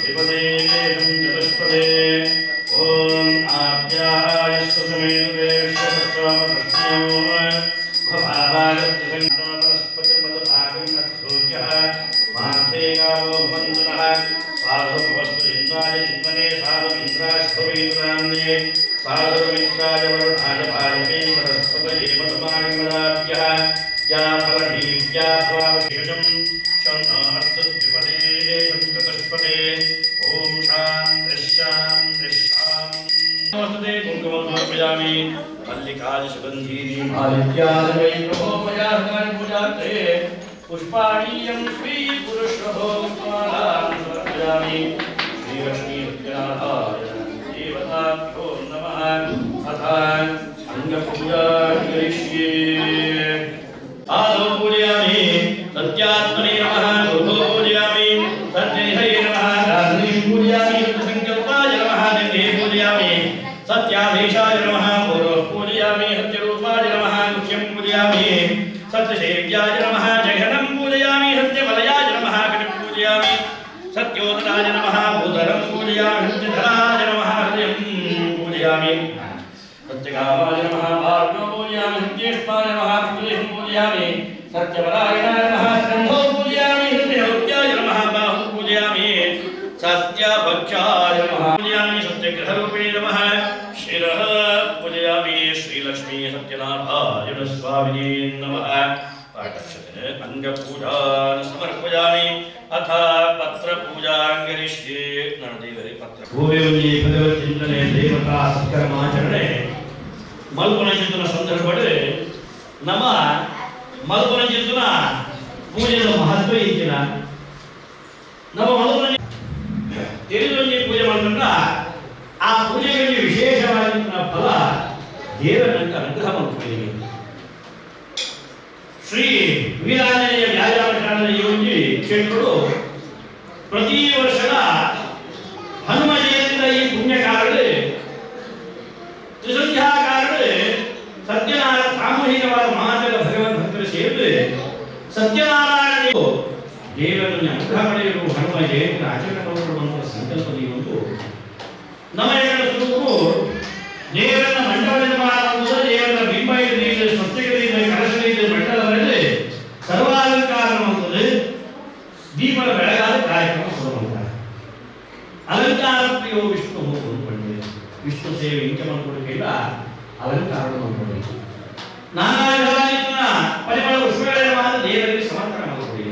द्विपदे चतुष्पदे ॐ आप्याय सुसमेरुवे विश्वसस्वामकृष्णयो भवाभागत्यसङ्गमस्पतिर्मदभागं मासे गावो भवन्तुनः साधुवस्तु इन्द्राय इन्द्रने साधुमिन्द्राष्टवेन्द्रान्ने साधुमिन्द्राय वरुणाय पायमे बृहस्पतये मधुमायमदाभ्यः या फलनीत्या स्वावशेषं शन्नास्तुद्विपदे चतुष्पदे ॐ शान्तिश्शान्तिश्शान्ति नमस्ते कुङ्कुमं समर्पयामि मल्लिकादिसुगन्धीनि आदित्यादवै प्रभोपयासनानि पूजार्थे पुष्पाणीयं श्रीपुरुषभोमालां समर्पयामि श्रीलक्ष्मी सत्यनारायण देवताभ्यो नमः अथ अङ्गपूजा करिष्ये आदौ पूजयामि सत्यात्मने नमः गुरुभो पूजयामि सत्यनिधये नमः रात्रिं पूजयामि सत्यसङ्कल्पाय नमः दिने पूजयामि सत्याधीशाय नमः पूर्वः पूजयामि सत्यरूपाय नमः मुख्यं पूजयामि सत्यसेव्याय नमः जघनं पूजयामि सत्यवलयाय नमः कटिं पूजयामि सत्योदराय नमः भूधरं पूजयामि सत्यधराय नमः हृदयं पूजयामि सत्यकामाय नमः भाग्यो पूजयामि सत्येष्माय नमः कुलेहं पूजयामि सत्यपरायणाय नमः स्कन्धो पूजयामि हृदयोग्याय नमः बाहु पूजयामि सत्यभक्षाय नमः पूजयामि सत्यग्रहरूपिणे नमः शिरः पूजयामि श्रीलक्ष्मी सत्यनारायण स्वामिने नमः पाठक्षते अङ्गपूजान् समर्पयामि अथ पत्रपूजां करिष्ये नरदेवरे पत्र ಭೂಮಿಯಲ್ಲಿ ಭಗವದ್ಚಿಂತನೆ ದೇವತಾ ಸತ್ಕರ್ಮಾಚರಣೆ ಮಲ್ಪನ ಚಿಂತನ ಸಂದರ್ಭದಲ್ಲಿ ನಮ್ಮ ಮಲ್ಪನ ಚಿಂತನ ಪೂಜೆಯ ಮಹತ್ವ ಇಚ್ಚಿನ ನಮ್ಮ ಮಲ್ಪನ ತಿಳಿದೊಂದಿ ಪೂಜೆ ಮಾಡಿದಾಗ ಆ ಪೂಜೆಗಳಿಗೆ ವಿಶೇಷವಾಗಿನ ಫಲ ದೇವರನ್ನ ಅನುಗ್ರಹ ಮಾಡ್ಕೊಂಡಿದ್ದೀವಿ ಶ್ರೀ ವೀರಾಂಜನೇಯ ವ್ಯಾಯಾಮ ಶಾಲೆಯ ಯೋಗಿ ಕ್ಷೇತ್ರಗಳು ಪ್ರತಿ ವರ್ಷದ ಹನುಮ ಜಯಂತಿಯ ಈ ಪುಣ್ಯ ಕಾರಣ ತ್ರಿಸಂಧ್ಯಾ ಕಾರಣ ಸತ್ಯನಾರಾಯಣ ಸಾಮೂಹಿಕವಾದ ಮಾತುಗಳ ಭಗವಂತ ಭಕ್ತರು ಸೇರಿದು ಸತ್ಯನಾರಾಯಣ ದೇವರು ದೇವರನ್ನು ಅನುಗ್ರಹ ಪಡೆಯಲು ಹನುಮ ಜಯಂತಿ ಆಚರಣೆ ಮಾಡುವಂತಹ ಸಂಕಲ್ಪದಲ್ಲಿ ಒಂದು ನಮ್ಮ ಎರಡು ಸ್ವರೂಪವು ದೇವರನ್ನ ಮಂಡಲದಿಂದ ಮಾಡುವುದು ದೇವರ ಬಿಂಬ ಇದೆ ಸ್ವಚ್ಛಗಳಿದೆ ಕಲಶಗಳಿದೆ ಮಂಡಲದಲ್ಲಿ ಸರ್ವಾಲಂಕಾರ ಮಾಡುತ್ತದೆ ದೀಪದ ಬೆಳಗಾದ ಕಾರ್ಯಕ್ರಮ ಶುರು ಮಾಡ್ತಾರೆ ಅಲಂಕಾರ ಪ್ರಿಯೋ ವಿಷ್ಣು ಅಂದ್ಕೊಂಡಿದೆ ವಿಷ್ಣು ಸೇವೆ ಇಂಚ ಮಾಡ್ಕೊಡಕ್ಕಿಲ್ಲ ಅಲಂಕಾರ ಮಾಡ್ಕೊಳ್ಳಿ ನಾನಾ ವಿಧವಾದ ಪರಿಮಳ ಪುಷ್ಪಗಳನ್ನು ದೇವರಿಗೆ ಸಮರ್ಪಣೆ ಮಾಡಿಕೊಡಿ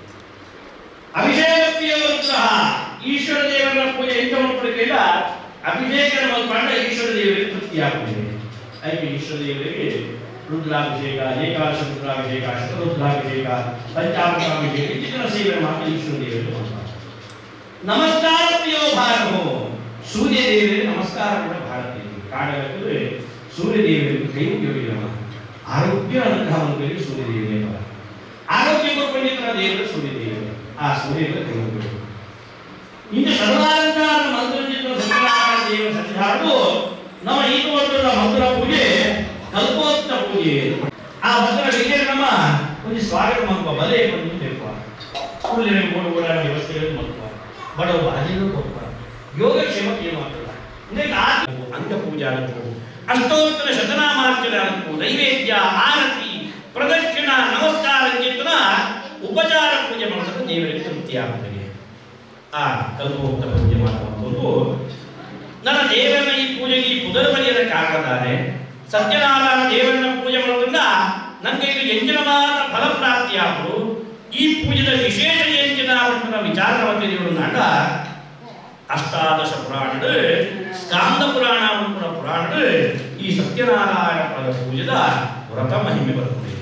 ಅಭಿಷೇಕ ಪ್ರಿಯವಂತಹ ಈಶ್ವರ ದೇವರ ಪೂಜೆ ಇಂಚ ಮಾಡ್ಕೊಡಕ್ಕಿಲ್ಲ ಅಭಿಷೇಕ ಮಾಡ್ಕೊಂಡ ಈಶ್ವರ ದೇವರಿಗೆ ತೃಪ್ತಿಯಾಗುತ್ತದೆ ಅದಕ್ಕೆ ಈಶ್ವರ ದೇವರಿಗೆ ರುದ್ರಾಭಿಷೇಕ ಏಕಾದಶ ರುದ್ರಾಭಿಷೇಕ ಅಷ್ಟರುದ್ರಾಭಿಷೇಕ ಪಂಚಾಮೃತಾಭಿಷೇಕ ಇತ್ಯಾದಿ ಸೇವೆ ಮಾಡಿ ಈಶ್ವರ ದೇವರಿಗೆ ಮಾಡ್ತಾರೆ ನಮಸ್ಕಾರ ಪ್ರಿಯೋ ಭಾರತವು ಸೂರ್ಯ ದೇವರಿಗೆ ನಮಸ್ಕಾರ ಕೂಡ ಭಾರತೀಯ ಕಾಡಕ್ಕೆ ಸೂರ್ಯ ದೇವರಿಗೆ ಕೈ ಉಪಯೋಗ ಆರೋಗ್ಯ ಅನುಗ್ರಹವನ್ನು ಸೂರ್ಯ ದೇವರೇ ಬರ ಆರೋಗ್ಯ ಕೊಟ್ಕೊಂಡಿದ್ದ ದೇವರು ಸೂರ್ಯ ದೇವರು ಆ ಸೂರ್ಯ ಕೈ ಉಪಯೋಗ ಇನ್ನು ಸರ್ವಾಲಂಕಾರ ಮಂತ್ರಜಿತ ಸತ್ಯನಾರಾಯಣ ದೇವರ ಸನ್ನಿಧಾನವು ನಮ್ಮ ಈ ವರ್ಷದ ಮಂತ್ರ ಪೂಜೆ ಕಲ್ಪೋತ್ತ ಪೂಜೆ ಆ ಮಂತ್ರ ವಿಜಯ ನಮ್ಮ ಒಂದು ಸ್ವಾಗತ ಮಾಡ್ಕೋ ಬಲೆ ಬಂದು ಬೇಕು ಕೂಡಲೇ ಓಡ ಓಡಾಡ ವ್ಯವಸ್ಥೆಗಳು ಮಾಡ್ಕೋ ಬಡವ ಅಲ್ಲಿನೂ ಹೋಗ್ತಾರೆ ಯೋಗಕ್ಷೇಮಕ್ಕೆ ಏನು ಆಗ್ತದ ಇದಕ್ಕೆ ಆ ಅಂಗ ಪೂಜೆ ಆಗಬೇಕು ಅಷ್ಟೋತ್ತರ ಶತನಾಮಾರ್ಚನೆ ಆಗಬೇಕು ನೈವೇದ್ಯ ಆರತಿ ಪ್ರದಕ್ಷಿಣ ನಮಸ್ಕಾರ ಚಿಂತನ ಉಪಚಾರ ಪೂಜೆ ಮಾಡೋದಕ್ಕೆ ದೇವರಿಗೆ ತೃಪ್ತಿ ಆಗುತ್ತದೆ ಆ ಕಲ್ಪೋಕ್ತ ಪೂಜೆ ಮಾಡುವಂಥದ್ದು ನನ್ನ ದೇವರನ್ನ ಈ ಪೂಜೆಗೆ ಈ ಪುದರ್ಬಲಿಯದ ಕಾರಣದಾನೆ ಸತ್ಯನಾರಾಯಣ ದೇವರನ್ನ ಪೂಜೆ ಮಾಡೋದ್ರಿಂದ ನನಗೆ ಇದು ಎಂಜಿನವಾದ ಫಲ ಪ್ರಾಪ್ತಿಯಾಗಲು ಈ ಪೂಜೆದ ವಿಶೇಷ ಎಂಜಿನ ವಿಚಾರವತಿ ದೇವರು ನಾಟ ಅಷ್ಟಾದಶ ಪುರಾಣಗಳು ಸ್ಕಾಂದ ಪುರಾಣ ಅನ್ನುವ ಪುರಾಣಗಳು ಈ ಸತ್ಯನಾರಾಯಣ ಪದ ಪೂಜೆದ ವ್ರತ ಮಹಿಮೆ ಬರುತ್ತದೆ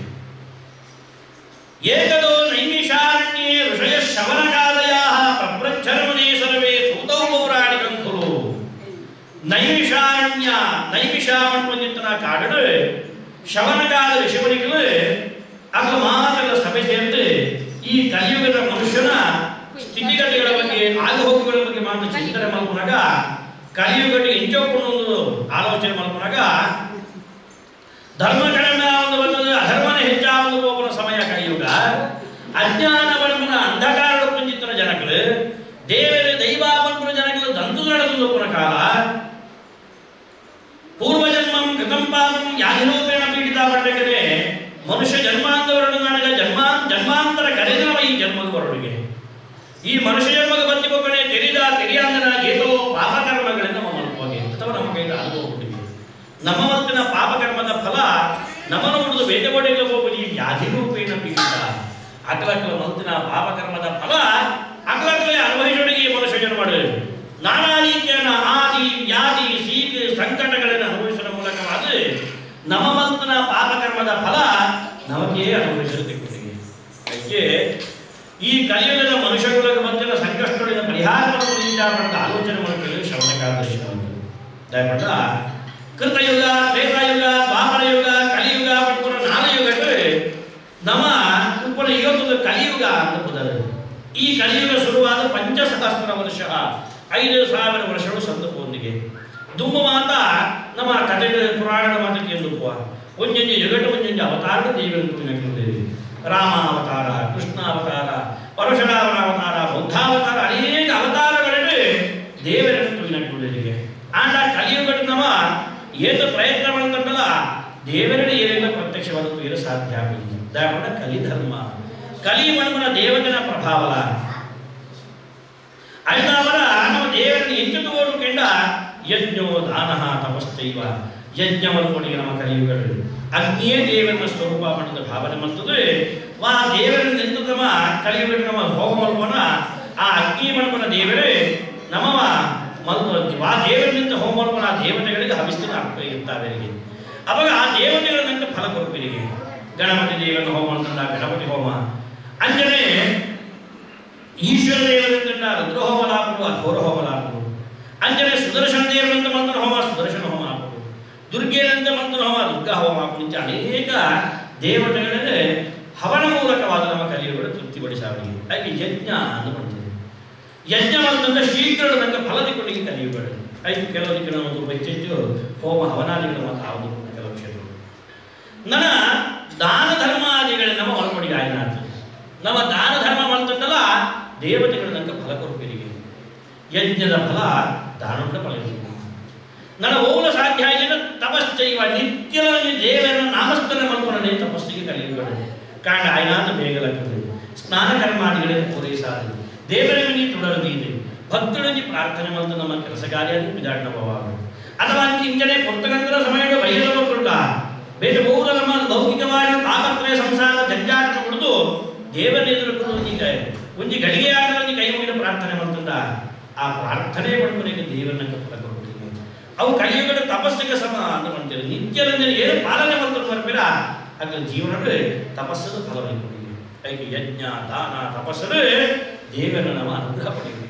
ಏಕದೋ ನೈಮಿಷಾರಣ್ಯೇ ಋಷಯ ಶವನಕಾಲಯ ಪ್ರಪ್ರಚ್ಛರಮಣೆ ಸರ್ವೇ ಸೂತೌ ಪೌರಾಣಿಕಂ ಕುರು ನೈಮಿಷಾರಣ್ಯ ನೈಮಿಷ ಮಣ್ಮಂಜಿತ್ತನ ಕಾಡಲು ಶವನಕಾಲ ಋಷಿಮಣಿಗಳು ಅದ್ರ ಮಾತಲ್ಲ ಸಭೆ ಸೇರ್ದು ಈ ಕಲಿಯುಗದ ಮನುಷ್ಯನ ಸ್ಥಿತಿಗತಿಗಳ ಬಗ್ಗೆ ಆಗುಹೋಗುಗಳ ಬಗ್ಗೆ ಮಾತ್ರ ಚಿಂತನೆ ಮಾಡ್ಕೊಂಡಾಗ ಕಲಿಯುಗಕ್ಕೆ ಎಂಚೋಕೊಂಡು ಒಂದು ಆಲೋಚನೆ ಮಾಡ್ಕೊಂಡಾಗ ಧರ್ಮ ಕಡಿಮೆ ಒಂದು ಬರ್ತದೆ ಅಧರ್ಮನೇ ಹೆಚ್ಚಾಒಂದು ಹೋಗುವ ಸಮಯ ಕಲಿಯುಗ ಅಜ್ಞಾನ ಬಡಮನ ಅಂಧಕಾರ ಪುಂಜಿತನ ಜನಗಳು ದೇವರ ದೈವಾಭ ನಂದು ನಡೆದು ಪುರ ಕಾಲ ಪೂರ್ವಜನ್ಮಂ ಕೃತಂ ಪಾಪಂ ಯಾಧಿರೂಪೇಣ ಪೀಡಿತ ಪಟ್ಟಕದೆ ಮನುಷ್ಯ ಜನ್ಮಾಂತವರನ್ನು ನನಗೆ ಜನ್ಮ ಜನ್ಮಾಂತರ ಕರೆದವ ಈ ಜನ್ಮದ ಬರೊಳಗೆ ಈ ಮನುಷ್ಯ ಜನ್ಮದ ಬಂದಿ ಮಕ್ಕಳೇ ತೆರಿದ ತೆರಿಯಾಂಗನ ಏತೋ ಪಾಪಕರ್ಮಗಳಿಂದ ನಮ್ಮ ಮಲ್ಪೋಗೆ ಅಥವಾ ನಮ್ಮ ಕೈಯಿಂದ ಅನುಭವ ಹುಟ್ಟಿದೆ ನಮ್ಮ ಮತ್ತಿನ ಪಾಪಕರ್ಮದ ಫಲ ನಮ್ಮನ್ನು ಉಳಿದು ವೇದಗೋಡೆಗೆ ಹೋಗುವುದು ಈ ವ್ಯಾಧಿ ರೂಪೇಣ ಪೀಡಿತ ಅಕಲಕಲ ಮಲ್ತಿನ ಪಾಪಕರ್ಮದ ಫಲ ಅಕಲಕಲೆ ಅನುಭವಿಸೋಡಿಗೆ ಈ ಮನುಷ್ಯ ಜನ್ಮ ಮಾಡಿದೆ ನಾನಾ ರೀತಿಯ ಆದಿ ವ್ಯಾಧಿ ಸೀತಿ ಸಂಕಟಗಳನ್ನು ಅನುಭವಿಸುವ ಮೂಲಕವಾದ ನಮ್ಮ ಮಲ್ತಿನ ಪಾಪಕರ್ಮದ ಫಲ ನಮಗೆ ಅನುಭವಿಸಲು ತೆಗೆದುಕೊಂಡಿದೆ ಅದಕ್ಕೆ ಈ ಕಲಿಯುಗದ ಮನುಷ್ಯರುಗಳ ಮಧ್ಯದ ಸಂಕಷ್ಟಗಳಿಂದ ಪರಿಹಾರವನ್ನು ವಿಚಾರಣದ ಆಲೋಚನೆ ಮಾಡಿಕೊಳ್ಳಲು ಶ್ರವಣಕಾದರ್ಶನ ದಯಮಾಡ ಕೃತಯುಗ ತ್ರೇತಾಯುಗ ದ್ವಾಪರ ಯುಗ ಕಲಿಯುಗ ಮತ್ತು ನಾನಯುಗಗಳು ನಮ್ಮ ಉಪ್ಪನ ಇವತ್ತು ಕಲಿಯುಗ ಅಂತ ಬದಲು ಈ ಕಲಿಯುಗ ಶುರುವಾದ ಪಂಚಸಹಸ್ರ ವರ್ಷ ಐದು ಸಾವಿರ ವರ್ಷಗಳು ಸಂದರ್ಭದೊಂದಿಗೆ ದುಮ್ಮ ಮಾತ ನಮ್ಮ ಕಥೆ ಪುರಾಣದ ಮಾತಕ್ಕೆ ಎಂದುಕುವ ಒಂಜೊಂಜಿ ಜಗಟ್ಟು ಒಂಜೊಂಜಿ ಅವತಾರದ ದೇವರು ರಾಮ ಅವತಾರ ಕೃಷ್ಣ ಅವತಾರ ಪರಶುರಾಮನ ಅವತಾರ ಬುದ್ಧಾವತಾರ ಅನೇಕ ಅವತಾರಗಳಲ್ಲಿ ದೇವರನ್ನು ತುಳಿನಟ್ಟುಳ್ಳರಿಗೆ ಆಂಡ ಕಲಿಯುಗದ ನಮ್ಮ ಏನು ಪ್ರಯತ್ನ ಮಾಡ್ತಂಡಲ್ಲ ದೇವರಲ್ಲಿ ಏನೆಲ್ಲ ಪ್ರತ್ಯಕ್ಷವಾದದ್ದು ಏನು ಸಾಧ್ಯ ಆಗುವುದಿಲ್ಲ ದಯಮಾಡ ಕಲಿಧರ್ಮ ಕಲಿ ಮನ್ಮನ ದೇವತನ ಪ್ರಭಾವಲ ಆಯ್ತು ಅವರ ನಮ್ಮ ದೇವರನ್ನು ಎಂಚುತುಕೊಂಡು ಕೆಂಡ ಯಜ್ಞೋ ದಾನ ತಪಶ್ಚೈವ ಯಜ್ಞವನ್ನು ಕೊಡಿ ನಮ್ಮ ಕಲಿಯುಗಗಳು ಅಗ್ನಿಯೇ ದೇವರನ್ನ ಸ್ವರೂಪ ಮಾಡಿದ ಭಾವನೆ ಮಾಡ್ತದೆ ವಾ ದೇವರನ್ನು ನಿಂತು ನಮ್ಮ ಕಲಿಯುಗ ನಮ್ಮ ಹೋಮ ಮಲ್ಪನ ಆ ಅಗ್ನಿ ಮಲ್ಪನ ದೇವರೇ ನಮ್ಮವ ಮಲ್ಪ ವಾ ದೇವರಿನಿಂದ ಹೋಮ ಮಲ್ಪನ ಆ ದೇವತೆಗಳಿಗೆ ಹವಿಸ್ತಿನ ಅರ್ಥ ಇರ್ತಾವರಿಗೆ ಅವಾಗ ಆ ದೇವತೆಗಳಿಂದ ಫಲ ಕೊಡುವರಿಗೆ ಗಣಪತಿ ದೇವನ ಹೋಮ ಅಂತಂದ ಗಣಪತಿ ಹೋಮ ಅಂಜನೆ ಈಶ್ವರ ದೇವರಿಂದ ರುದ್ರ ಹೋಮ ಲಾಭರು ಘೋರ ಹೋಮ ಲಾಭರು ಅಂಜನೆ ಸುದರ್ಶನ ದೇವರಂತ ಮಂತ್ರ ಹೋಮ ಸುದರ್ಶನ ಹೋಮ ಹಾಕುದು ದುರ್ಗೆಯಂತ ಮಂತ್ರ ಹೋಮ ದುರ್ಗಾ ಹೋಮ ಹಾಕುದು ಇಂಚ ಅನೇಕ ದೇವತೆಗಳಲ್ಲಿ ಹವನ ಮೂಲಕವಾದ ನಮ್ಮ ಕಲಿಯುಗಳು ತೃಪ್ತಿಪಡಿಸಾವರಿಗೆ ಹಾಗೆ ಯಜ್ಞ ಅಂತ ಮಾಡ್ತೇವೆ ಯಜ್ಞ ಅಂತಂದ್ರೆ ಶೀಘ್ರ ನಂಗೆ ಫಲದಿಕೊಂಡಿಗೆ ಕಲಿಯುಗಳು ಐದು ಕೆಲವರಿಗೆ ಒಂದು ಹೆಚ್ಚೆಚ್ಚು ಹೋಮ ಹವನಾದಿಗಳು ಮತ್ತು ಆವುದು ಕೆಲವು ಕ್ಷೇತ್ರಗಳು ನನ್ನ ದಾನ ಧರ್ಮಾದಿಗಳ ನಮ್ಮ ಒಳಪಡಿಗೆ ಆಯ್ನಾಥ ನಮ್ಮ ದಾನ ಧರ್ಮ ಮಾಡ್ತಂದಲ್ಲ ದೇವತೆಗಳು ನಂಗೆ ಫಲ ಕೊರಪಿರಿಗೆ ಯಜ್ಞದ ಫಲ ದಾನದ ಫಲ ಇರಲಿಲ್ಲ ನನ್ನ ಓಲ ಸಾಧ್ಯ ಆಗಿದೆ ತಪಶ್ಚೈವ ನಿತ್ಯವಾಗಿ ದೇವರ ನಾಮಸ್ಮರಣೆ ಮಾಡ್ಕೊಂಡೇ ತಪಸ್ಸಿಗೆ ಕಲಿಯುಗಳು ಕಾಂಡ ಆಯ್ನಾಥ ಬೇಗಲಕ್ಕದು ಸ್ನಾನ ಕರ್ಮಾದಿಗಳಿಗೆ ಪೂರೈಸಾದ ದೇವರಿಗೆ ನೀ ತುಡರದಿದೆ ಭಕ್ತರಿಗೆ ಪ್ರಾರ್ಥನೆ ಮಾಡ್ತಾ ನಮ್ಮ ಕೆಲಸ ಕಾರ್ಯ ವಿಧಾನ ಭಾವ ಅಥವಾ ಇಂಜನೆ ಪುಸ್ತಕಂತರ ಸಮಯದ ಬೈರವ ಕೊಟ್ಟ ಬೇರೆ ಬಹುದ ನಮ್ಮ ಲೌಕಿಕವಾದ ತಾಪತ್ರಯ ಸಂಸಾರ ಜಂಜಾಟ ಕುಡಿದು ದೇವರ ಎದುರುಕೊಂಡು ಈಗ ಒಂಜಿ ಗಳಿಗೆ ಆಟದಲ್ಲಿ ಕೈ ಮುಗಿದ ಪ್ರಾರ್ಥನೆ ಮಾಡ್ತಂದ ಆ ಪ್ರಾರ್ಥನೆ ಮಾಡ್ಕೊನೆಗೆ ದೇವರನ್ನ ಫಲ ಕೊಡ್ತೀನಿ ಅವು ಕಲಿಯುಗದ ತಪಸ್ಸಿಗೆ ಸಮ ಅಂತ ಮಾಡ್ತೇವೆ ನಿತ್ಯರಂಜನೆ ಏನು ಪಾಲನೆ ಮಾಡ್ತಾರೆ ಬರ್ಬೇಡ ಅದ್ರ ಜೀವನವೇ ತಪಸ್ಸದ ಫಲವನ್ನು ಕೊಟ್ಟಿದೆ ಅದಕ್ಕೆ ಯಜ್ಞ ದಾನ ತಪಸ್ಸರು ದೇವರನ್ನು ನಾವು ಅನುಗ್ರಹ ಪಡೆಯುತ್ತೀವಿ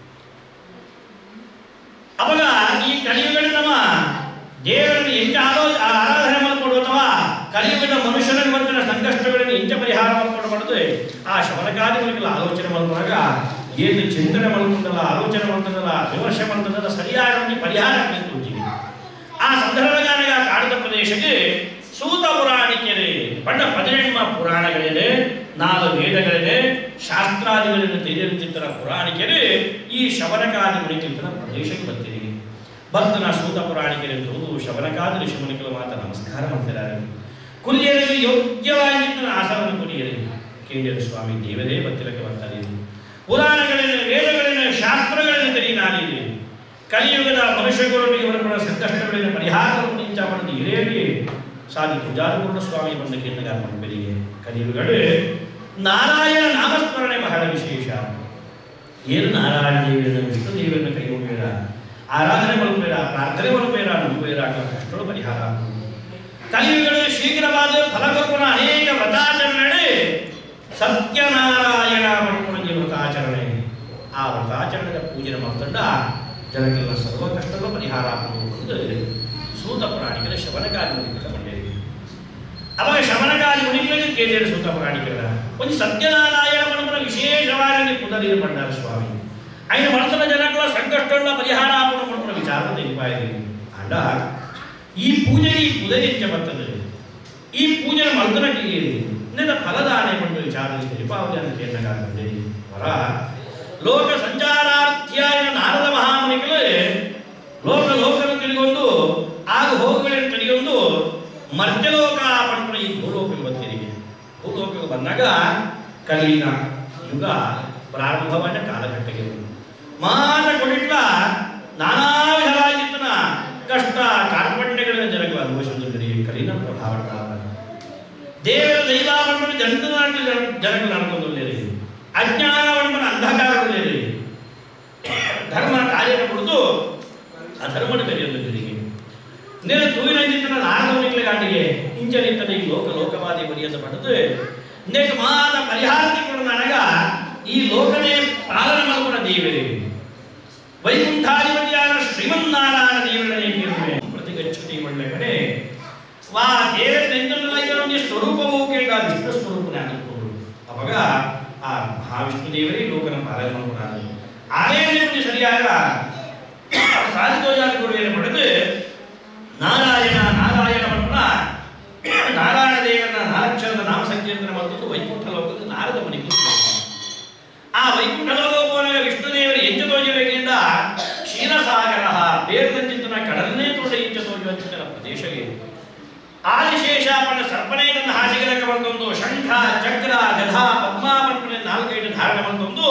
ಅವಾಗ ಈ ಕಲಿಯುಗದ ನಮ್ಮ ದೇವರನ್ನು ಎಂಚ ಆಲೋ ಆರಾಧನೆ ಮಾಡಿಕೊಡು ಅಥವಾ ಕಲಿಯುಗದ ಮನುಷ್ಯನಿಗೆ ಬಂದ ಸಂಕಷ್ಟಗಳನ್ನು ಎಂಚ ಪರಿಹಾರ ಮಾಡಿಕೊಂಡು ಮಾಡುದು ಆ ಶವನಕಾದಿಗಳಿಗೆಲ್ಲ ಆಲೋಚನೆ ಮಾಡುವಾಗ ಏನು ಚಿಂತನೆ ಮಾಡ್ಕೊಂಡಲ್ಲ ಆಲೋಚನೆ ಮಾಡ್ತದಲ್ಲ ವಿಮರ್ಶೆ ಮಾಡ್ತದಲ್ಲ ಸರಿಯಾದ ಒಂದು ಪರಿಹಾರ ನಿಂತು ಆ ಸಂದರ್ಭದಾಗ ಕಾಡಿದ ಪ್ರದೇಶಕ್ಕೆ ಸೂತ ಪುರಾಣಿಕೆರೆ ಪಂಡ ಪದಿನೆಂಟ ಪುರಾಣಗಳಿದೆ ನಾಲ್ಕು ವೇದಗಳಿದೆ ಶಾಸ್ತ್ರಾದಿಗಳಿಂದ ತಿಳಿಯುತ್ತಿದ್ದರ ಪುರಾಣಿಕೆರೆ ಈ ಶವನಕಾದಿ ಮುನಿತಿದ್ದರ ಪ್ರದೇಶಕ್ಕೆ ಬರ್ತೀರಿ ಭಕ್ತನ ಸೂತ ಪುರಾಣಿಕರೆ ತೋದು ಶವನಕಾದಿ ಋಷಿಮುನಿಗಳು ಮಾತ್ರ ನಮಸ್ಕಾರ ಮಾಡ್ತಿದ್ದಾರೆ ಕುಲಿಯರಿಗೆ ಯೋಗ್ಯವಾಗಿ ಆಸನವನ್ನು ಕುಲಿಯರಿ ಕೇಂದ್ರ ಸ್ವಾಮಿ ದೇವರೇ ಭಕ್ತಿರಕ್ಕೆ ಬರ್ತಾರೆ ಪುರಾಣಗಳಿನ ವೇದಗಳಿನ ಶಾಸ್ತ್ರಗಳಿನ ತೆರಿ ನಾನಿದೆ ಕಲಿಯುಗದ ಮನುಷ್ಯಗಳು ಇವರ ಸಂಕಷ್ಟಗಳಿನ ಪರಿಹಾರವನ್ನು ನಿಂಚ ಮಾಡಿದ ಹಿರಿಯರಿಗೆ ಸಾಧಿ ಪೂಜಾರಪೂರ್ಣ ಸ್ವಾಮಿ ಬಂದ ಕೇಂದ್ರ ಮಂಬರಿಗೆ ಕಲಿಯುಗಗಳು ನಾರಾಯಣ ನಾಮಸ್ಮರಣೆ ಬಹಳ ವಿಶೇಷ ಏನು ನಾರಾಯಣ ದೇವಿಯನ್ನು ವಿಷ್ಣು ದೇವಿಯನ್ನು ಕೈ ಮುಗಿಯರ ಆರಾಧನೆ ಮಲ್ಪೇರ ಪ್ರಾರ್ಥನೆ ಮಲ್ಪೇರ ನಂಬುವೇರ ಕಷ್ಟಗಳು ಪರಿಹಾರ ಕಲಿಯುಗಗಳು ಶೀಘ್ರವಾದ ಫಲಕಲ್ಪನ ಅನೇಕ ವ್ರತಾಚರಣೆ ಸತ್ಯನಾರಾಯಣ ಮಾಡ್ಕೊಂಡು ವ್ರತಾಚರಣೆ ಆ ವ್ರತಾಚರಣೆಯ ಪೂಜೆ ಮಾಡ್ಕೊಂಡ ಜನಕ್ಕೆಲ್ಲ ಸರ್ವ ಕಷ್ಟಗಳ ಪರಿಹಾರ ಆಗುವುದು ಸೂತ ಪುರಾಣಿಕರ ಶವನಕಾರಿ ಮುನಿಗಳ ಮಂಡ್ಯರಿಗೆ ಅವಾಗ ಶವನಕಾರಿ ಮುನಿಗಳಿಗೆ ಕೇಳಿದರು ಸೂತ ಪುರಾಣಿಕರ ಒಂದು ಸತ್ಯನಾರಾಯಣ ಮನಮನ ವಿಶೇಷವಾಗಿ ಪುನರಿರು ಪಂಡಾರ ಸ್ವಾಮಿ ఆయన మనసుల జనకుల సంకష్టంలో పరిహార ఆపణ విచారణ తెలిపాయి అండ ఈ పూజని ఈ పుదరించబడుతుంది ఈ పూజను మలుతునట్టు నిన్న ఫలదానే పండు విచారణ తెలిపావలి అని కేంద్రంగా వర లోక సంచారార్థ్యాయ నారద మహామునికులు ಮರ್ತ್ಯಲೋಕ ಪಂಪನ ಈ ಭೂಲೋಕಕ್ಕೆ ಬಂದಿರಿಗೆ ಭೂಲೋಕಕ್ಕೆ ಬಂದಾಗ ಕಲೀನ ಯುಗ ಪ್ರಾರಂಭವಾದ ಕಾಲಘಟ್ಟಕ್ಕೆ ಮಾನ ಕೊಡಿಟ್ಲ ನಾನಾ ವಿಧವಾಗಿದ್ದನ ಕಷ್ಟ ಕಾರ್ಪಣ್ಯಗಳ ಜನಗಳು ಅನುಭವಿಸಿದ್ರಿ ಕಲೀನ ಪ್ರಭಾವ ದೇವರ ದೈವಾವರಣವನ್ನು ಜನತನಾಟ ಜನಗಳು ನಡ್ಕೊಂಡಲ್ಲಿ ಅಜ್ಞಾನವಣ್ಣನ ಅಂಧಕಾರದಲ್ಲಿ ಧರ್ಮ ಕಾರ್ಯನ ಕುರಿತು ಅಧರ್ಮನ ಬೆರೆಯುತ್ತಿರಿಗೆ ನೇರ ತೂಯಿನಂಚಿತ್ತನ ನಾರದವನಿಗೆ ಗಾಂಡಿಗೆ ಇಂಚನಿತ್ತನ ಈ ಲೋಕ ಲೋಕವಾದಿ ಬರಿಯದ ಪಡೆದು ನೇಕ ಮಾದ ಪರಿಹಾರಕ್ಕೆ ಕೂಡ ನನಗ ಈ ಲೋಕನೇ ಪಾಲನೆ ಮಲ್ಪನ ದೇವರೇ ವೈಕುಂಠಾಧಿಪತಿಯಾದ ಶ್ರೀಮನ್ನಾರಾಯಣ ದೇವರನ್ನೇ ಪ್ರತಿಗಚ್ಚತಿ ಒಳ್ಳೆ ಕಡೆ ವಾ ದೇವರ ನೆಂಜನಲ್ಲಿ ಸ್ವರೂಪವೂ ಕೇಳ ವಿಷ್ಣು ಸ್ವರೂಪನೇ ಅನುಕೂಲ ಅವಾಗ ಆ ಮಹಾವಿಷ್ಣು ದೇವರೇ ಲೋಕನ ಪಾಲನೆ ಮಾಡ್ಕೊಡಾರ ಆರೇ ನಿಮಗೆ ಸರಿಯಾದ ಸಾಧಿದೋಜಾತಿ ಗುರುವಿನ ಪಡೆದು ನಾರಾಯಣ ನಾರಾಯಣ ಮಠ ನಾರಾಯಣ ದೇವರ ನಾಲಕ್ಷರದ ನಾಮ ಸಂಕೀರ್ತನ ಮತ್ತೊಂದು ವೈಕುಂಠ ಲೋಕದ ನಾರದ ಮನೆಗೆ ಆ ವೈಕುಂಠ ಲೋಕೋಪನಾಗ ವಿಷ್ಣು ದೇವರು ಎಂಚ ತೋಜಬೇಕೆಂದ ಕ್ಷೀರಸಾಗರ ಬೇರ್ದಂಚಿತ್ತನ ಕಡಲನೇ ತೋಟ ಇಂಚ ತೋಜುವಂಚಿತ್ತನ ಪ್ರದೇಶಗೆ ಆದಿಶೇಷಾಪನ ಸರ್ಪನೇತನ ಹಾಸಿಗೆಲಕ್ಕೆ ಬಂದೊಂದು ಶಂಖ ಚಕ್ರ ಗಧಾ ಪದ್ಮಾಪನ ನಾಲ್ಕೈದು ಧಾರಣೆ ಬಂದೊಂದು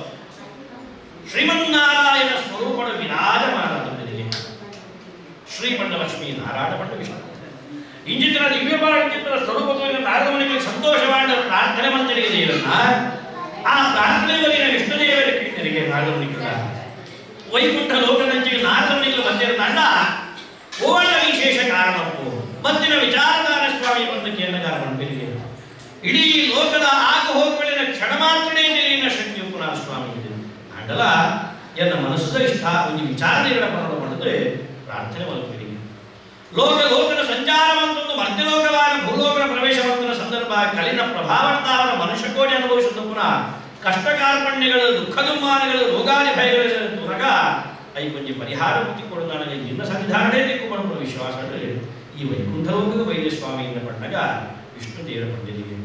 ಶ್ರೀಮನ್ನಾರಾಯಣ ಸ್ವರೂಪದ ವಿರಾಜಮಾನದಲ್ಲಿದೆ ಶ್ರೀಮಂತ ಲಕ್ಷ್ಮೀ ನಾರಾಯಣ ಪಟ್ಟ ವಿಷ್ಣು ಇಂಜಿತ್ರ ದಿವ್ಯಪಾಲ ಚಿತ್ರ ಸ್ವರೂಪದಲ್ಲಿ ನಾರದಮನಿಗೆ ಸಂತೋಷವಾದ ಪ್ರಾರ್ಥನೆ ಮಂತ್ರಿಗೆ ದೇವರನ್ನ ಆ ಪ್ರಾರ್ಥನೆಗಳಿಗೆ ವಿಷ್ಣುದೇವರ ಕೀರ್ತನೆಗೆ ನಾರದಮನಿಗೆ ವೈಕುಂಠ ಲೋಕದಂಚಿಗೆ ನಾರದಮನಿಗೆ ಬಂದಿರದಂಡ ಓಣ ವಿಶೇಷ ಕಾರಣಪ್ಪು ಮತ್ತಿನ ವಿಚಾರಧಾರ ಸ್ವಾಮಿ ಬಂದ ಕೇಂದ್ರಗಾರ ಮಂತ್ರಿಗೆ ಇಡೀ ಲೋಕದ ಆಗ ಹೋಗುಗಳಿನ ಕ್ಷಣ ಮಾತ್ರನೇ ನೀರಿನ ಶಕ್ತಿ ಪುನಃ ಸ್ವಾಮಿ ಇದೆ ಅಂಡಲ ಎನ್ನ ಮನಸ್ಸದ ಇಷ್ಟ ಒಂದು ವಿಚಾರಣೆಗಳ ಪರಡು ಮಾಡಿದ್ರೆ ಪ್ರಾರ್ಥನೆ ಮಲ್ಪಿರಿ ಲೋಕ ಲೋಕದ ಸಂಚಾರವಂತೊಂದು ಮಧ್ಯಲೋಕವಾದ ಭೂಲೋಕದ ಪ್ರವೇಶವಂತನ ಸಂದರ್ಭ ಕಲಿನ ಪ್ರಭಾವಂತಾವನ ಮನುಷ್ಯಕೋಟಿ ಅನುಭವಿಸಿದ ಪುನಃ ಕಷ್ಟ ಕಾರ್ಪಣ್ಯಗಳು ದುಃಖ ದುಮ್ಮಾನಗಳು ರೋಗಾದಿ ಭಯಗಳ ತುರಗ ಐ ಕೊಂಚ ಪರಿಹಾರ ಮುಕ್ತಿ ಕೊಡು ನನಗೆ ಇನ್ನ ಸಂಧಾರಣೆ ದಿಕ್ಕು ಮಾಡುವ ವಿಶ್ವಾಸ ಅಂದ್ರೆ ಈ ವೈಕುಂಠ ಲೋಕದ ವೈದ್ಯ ಸ್ವಾಮಿಯಿಂದ ಪಟ್ಟಾಗ ವಿಷ್ಣು ದೇವರ ಪಂಡಿತಿಗೆ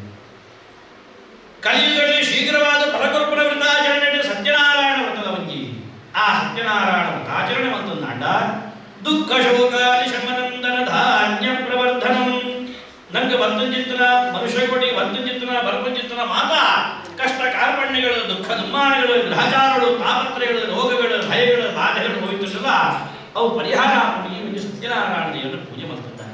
ಕಲಿಯುಗಡೆ ಶೀಘ್ರವಾದ ಫಲಕಲ್ಪನ ವ್ರತಾಚರಣೆ ಸತ್ಯನಾರಾಯಣ ವ್ರತದ ವಂಗಿ ಆ ಸತ್ಯನಾರಾಯಣ ವ್ರತಾಚರಣೆ ಮತ್ತು ನಾಡ ದುಃಖ ಶೋಕಾದಿ ಶಮನಂದನ ಧಾನ್ಯ ಪ್ರವರ್ಧನಂ ನಂಗೆ ಬಂದ ಚಿತ್ರ ಮನುಷ್ಯ ಕೊಡಿ ಬಂದ ಚಿತ್ರ ಬರ್ಬ ಚಿತ್ರ ಮಾತ ಕಷ್ಟ ಕಾರ್ಪಣ್ಯಗಳು ದುಃಖ ದುಮ್ಮಾನಗಳು ಗ್ರಹಚಾರಗಳು ತಾಪತ್ರಯಗಳು ರೋಗಗಳು ಭಯಗಳು ಬಾಧೆಗಳು ಹೋಯ್ತಲ್ಲ ಅವು ಪರಿಹಾರ ಮಾಡಿ ಈ ಒಂದು ಸತ್ಯನಾರಾಯಣ ದೇವರ ಪೂಜೆ ಮಾಡ್ತಿದ್ದಾರೆ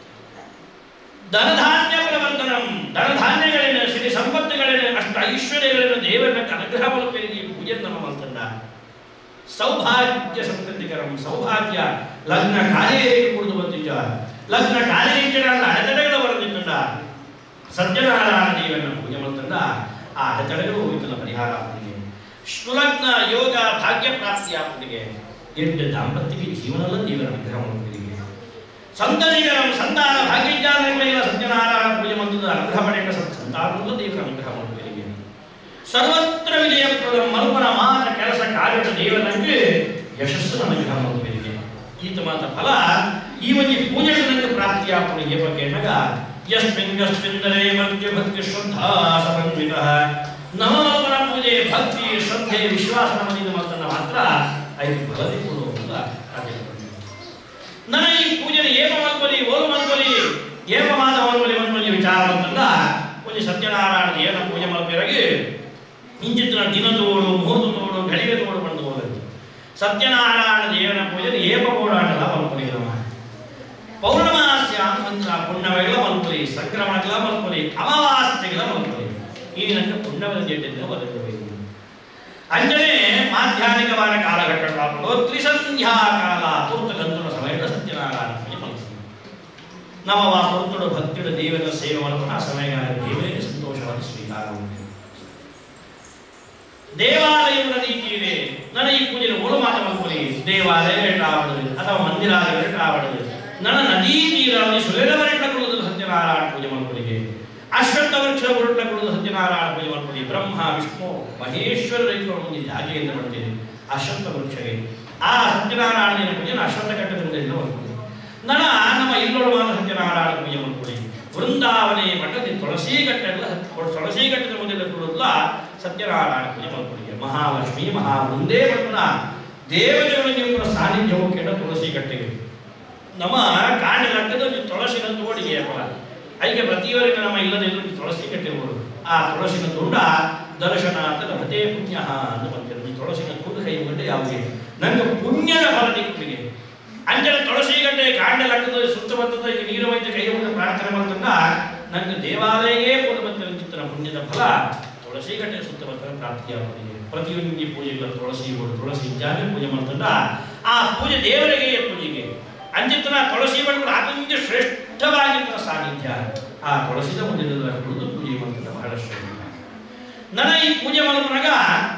ಧನಧಾನ್ಯ ಪ್ರವರ್ಧನಂ ಧನಧಾನ್ಯಗಳೇನು ಸಿರಿ ಸಂಪತ್ತುಗಳೇನು ಅಷ್ಟ ಐಶ್ವರ್ಯಗಳೇನು ದೇವರನ್ನ ಅನುಗ್ರಹ ಮೂಲಕ ಪೂಜೆ ನಮ್ಮ ಮಾಡ್ತಂದ ಸೌಭಾಗ್ಯ ಸಂತತಿಕರಂ ಸೌಭಾಗ್ಯ ಲಗ್ನ ಕಾರ್ಯ ಕುಡಿದು ಬಂದಿದ್ದ ಲಗ್ನ ಕಾರ್ಯಗಳ ಅಡೆತಡೆಗಳು ಬರೆದಿದ್ದ ಸತ್ಯನಾರಾಯಣ ದೇವರನ್ನ ಪೂಜೆ ಮಾಡ್ತಂದ ಆ ಅಡೆತಡೆಗಳು ಹೋಯ್ತಲ್ಲ ಪರಿಹಾರ ಅವನಿಗೆ ಸುಲಗ್ನ ಯೋಗ ಭಾಗ್ಯ ಪ್ರಾಪ್ತಿಯ ಅವನಿಗೆ ಎಂಟು ದಾಂಪತ್ಯಕ್ಕೆ ಜೀವನಲ್ಲ ದೇವರ ಅನುಗ್ರಹ ಮಾಡುತ್ತಿದೆ ಸಂತನಿಗರಂ ಸಂತಾನ ಭಾಗ್ಯಜ್ಞಾನಗಳಿಗೆಲ್ಲ ಸತ್ಯನಾರಾಯಣ ಪೂಜೆ ಮಂತ್ರದ ಅನುಗ್ರಹ ಪಡೆಯುವ ಸಂತಾನಲ್ಲ ದೇವರ ಅನುಗ್ರಹ ಮಾಡುತ್ತಿದೆ ಸರ್ವತ್ರ ವಿಜಯಪ್ರದ ಮಲ್ಪನ ಮಾತ ಕೆಲಸ ಕಾರ್ಯದ ದೇವರಂಗೆ ಯಶಸ್ಸು ಅನುಗ್ರಹ ಮಾಡುತ್ತಿದೆ ಈತ ಮಾತ ಫಲ ಈ ಒಂದು ಪೂಜೆಗೆ ನನಗೆ ಪ್ರಾಪ್ತಿಯಾಗುವ ಏ ಬಗ್ಗೆ ನಗ ಯಸ್ಮಿನ್ ಯಸ್ಮಿಂದರೆ ಮಧ್ಯ ಭಕ್ತಿ ಶ್ರದ್ಧಾ ಸಮನ್ವಿತ ನಮೋಪನ ಪೂಜೆ ಭಕ್ತಿ ಶ್ರದ್ಧೆ ವಿಶ್ವಾಸ ನಮ್ಮದಿಂದ ಮಾತನ್ನ ಮಾತ್ರ ಐದು ಫಲದಿ ಕೊಡುವುದಿಲ್ಲ ಅದೇ ನನ್ನ ಈ ಪೂಜೆನ ಏಪ ಮಲ್ಪಲಿ ಓಲು ಮಲ್ಪಲಿ ಏಪ ಮಾತ ಮಲ್ಪಲಿ ಮಲ್ಪಲಿ ವಿಚಾರ ಬಂತಂದ ಪೂಜೆ ಸತ್ಯನಾರಾಯಣ ಏನ ಪೂಜೆ ಮಲ್ಪಿರಾಗಿ ಇಂಚಿತ್ತಿನ ದಿನ ತೋಡು ಮುಹೂರ್ತ ತೋಡು ಗಳಿಗೆ ತೋಡು ಬಂದು ಹೋಗುತ್ತೆ ಸತ್ಯನಾರಾಯಣ ದೇವನ ಪೂಜೆ ಏಪ ಓಡಾಟಲ ಮಲ್ಪಲಿ ನಮ್ಮ ಪೌರ್ಣಮಾಸ್ಯ ಅಂತ ಪುಣ್ಯವೆಗಳ ಮಲ್ಪಲಿ ಸಂಕ್ರಮಣಗಳ ಮಲ್ಪಲಿ ಅಮಾವಾಸ್ಯೆಗಳ ಮಲ್ಪಲಿ ಈ ನನ್ನ ಪುಣ್ಯಗಳ ಜಡ್ಡಿಂದ ಬದುಕಬೇಕು ಅಂಜನೆ ಮಾಧ್ಯಾನಿಕವಾದ ಕಾಲಘಟ್ಟಗಳು ತ್ರಿಸಂಧ್ಯಾ ಕಾಲ ಪೂರ್ತ ಗಂಧುರ ಸಮಯದ ಸತ್ಯನಾರಾಯಣ ಪೂಜೆ ಮಲ್ಪಲಿ ನಮ್ಮವ ಪುರುತುಡು ಭಕ್ತಿയുടെ ದೇವರ ಸೇವೆ ಮಾಡ್ಕೊಂಡು ಆ ಸಮಯಗಾಲ ದೇವರಿಗೆ ಸಂತೋಷವಾಗಿ ಸ್ವೀಕಾರ ಮಾಡ್ತೀವಿ ದೇವಾಲಯದ ರೀತಿ ಇದೆ ನನ್ನ ಈ ಪೂಜೆ ಓಳು ಮಾತ ಮಲ್ಪಲಿ ದೇವಾಲಯ ಆವಡದು ಅಥವಾ ಮಂದಿರಾಲಯ ಆವಡದು ನನ್ನ ನದಿ ತೀರದಲ್ಲಿ ಸುರೇರವರೆಟ್ಟಕೊಳ್ಳುವುದು ಸತ್ಯನಾರಾಯಣ ಪೂಜೆ ಮಲ್ಪಲಿಗೆ ಅಶ್ವತ್ಥ ವೃಕ್ಷ ಉರುಟ್ಟಕೊಳ್ಳುವುದು ಸತ್ಯನಾರಾಯಣ ಪೂಜೆ ಮಲ್ಪಲಿ ಬ್ರಹ್ಮ ವಿಷ್ಣು ಮಹೇಶ್ವರ ರೈತರು ಮುಂದೆ ಜಾಗೆಯಿಂದ ಮಾಡ್ತೀನಿ ಅಶ್ವತ್ಥ ವೃಕ್ಷಗೆ ಆ ಸತ್ಯನಾರಾಯಣನ ಪೂಜೆ ಅಶ್ವತ್ಥ ಕಟ್ಟದಿಂದ ಮಾಡ್ತೀನಿ ನನ ನಮ್ಮ ಇಲ್ಲೊಳ ಮಾತ ಸತ್ಯನಾರಾಯಣ ಪೂಜೆ ಮಾಡ್ಕೊಳ್ಳಿ ವೃಂದಾವನೆ ಮಠದ ತುಳಸಿ ಕಟ್ಟೆಲ್ಲ ತುಳಸಿ ಕಟ್ಟದ ಮುಂದೆ ಕೊಡೋದ್ಲ ಸತ್ಯನಾರಾಯಣ ಪೂಜೆ ಮಾಡ್ಕೊಳ್ಳಿ ಮಹಾಲಕ್ಷ್ಮಿ ಮಹಾವೃಂದೇ ಮಠನ ದೇವತೆಗಳಿಗೆ ಕೂಡ ಸಾನ್ನಿಧ್ಯವು ಕೇಳ ತುಳಸಿ ಕಟ್ಟೆಗೆ ನಮ್ಮ ಕಾಂಡೆ ಲಕ್ಕದ ಒಂದು ತುಳಸಿನ ತೋಡಿಗೆ ಅಪ್ಪ ಐಗೆ ಪ್ರತಿಯವರಿಗೆ ನಮ್ಮ ಇಲ್ಲದಿದ್ರು ಒಂದು ತುಳಸಿ ಕಟ್ಟಿರ್ಬೋದು ಆ ತುಳಸಿನ ತುಂಡ ದರ್ಶನ ಅಂತ ಲಭತೆ ಪುಣ್ಯ ಅಂತ ಬಂದಿರೋದು ಈ ತುಳಸಿನ ತುಂಡು ಕೈ ಮುಗಂಡೆ ಯಾವುದೇ ನಂಗೆ ಪುಣ್ಯದ ಫಲ ದಿಕ್ಕಿಗೆ ಅಂಜನ ತುಳಸಿ ಗಂಟೆ ಕಾಂಡೆ ಲಕ್ಕದ ಸುತ್ತಮುತ್ತದ ಈಗ ನೀರು ವೈದ್ಯ ಕೈ ಮುಗಿದ ಪ್ರಾರ್ಥನೆ ಮಾಡ್ತಂಗ ನಂಗೆ ದೇವಾಲಯಕ್ಕೆ ಪೂರ್ಣ ಬಂದಿರೋ ಪುಣ್ಯದ ಫಲ ತುಳಸಿ ಗಂಟೆ ಸುತ್ತಮುತ್ತಲ ಪ್ರಾಪ್ತಿಯಾಗುತ್ತದೆ ಪ್ರತಿಯೊಂದು ಪೂಜೆಗಳ ತುಳಸಿ ಬೋರ್ಡು ತುಳಸಿ ಜಾಗ ಪೂಜೆ ಮಾಡ್ತಂಡ ಆ ಪೂಜೆ ದೇವರಿಗೆ ಪೂಜೆಗೆ ಅಂಚಿತನ ತುಳಸಿ ಮಾಡಿದ್ರೆ ಅತ್ಯಂತ ಶ್ರೇಷ್ಠವಾಗಿರುವ ಸಾನ್ನಿಧ್ಯ ಆ ತುಳಸಿದ ಮುಂದಿನ ಕುಳಿದು ಪೂಜೆ ಮಾಡ್ತಂಡ ಬಹಳ ಶ್ರೇಷ್ಠ ನನ್ನ ಈ ಪೂಜೆ ಮಲ್ಪನಾಗ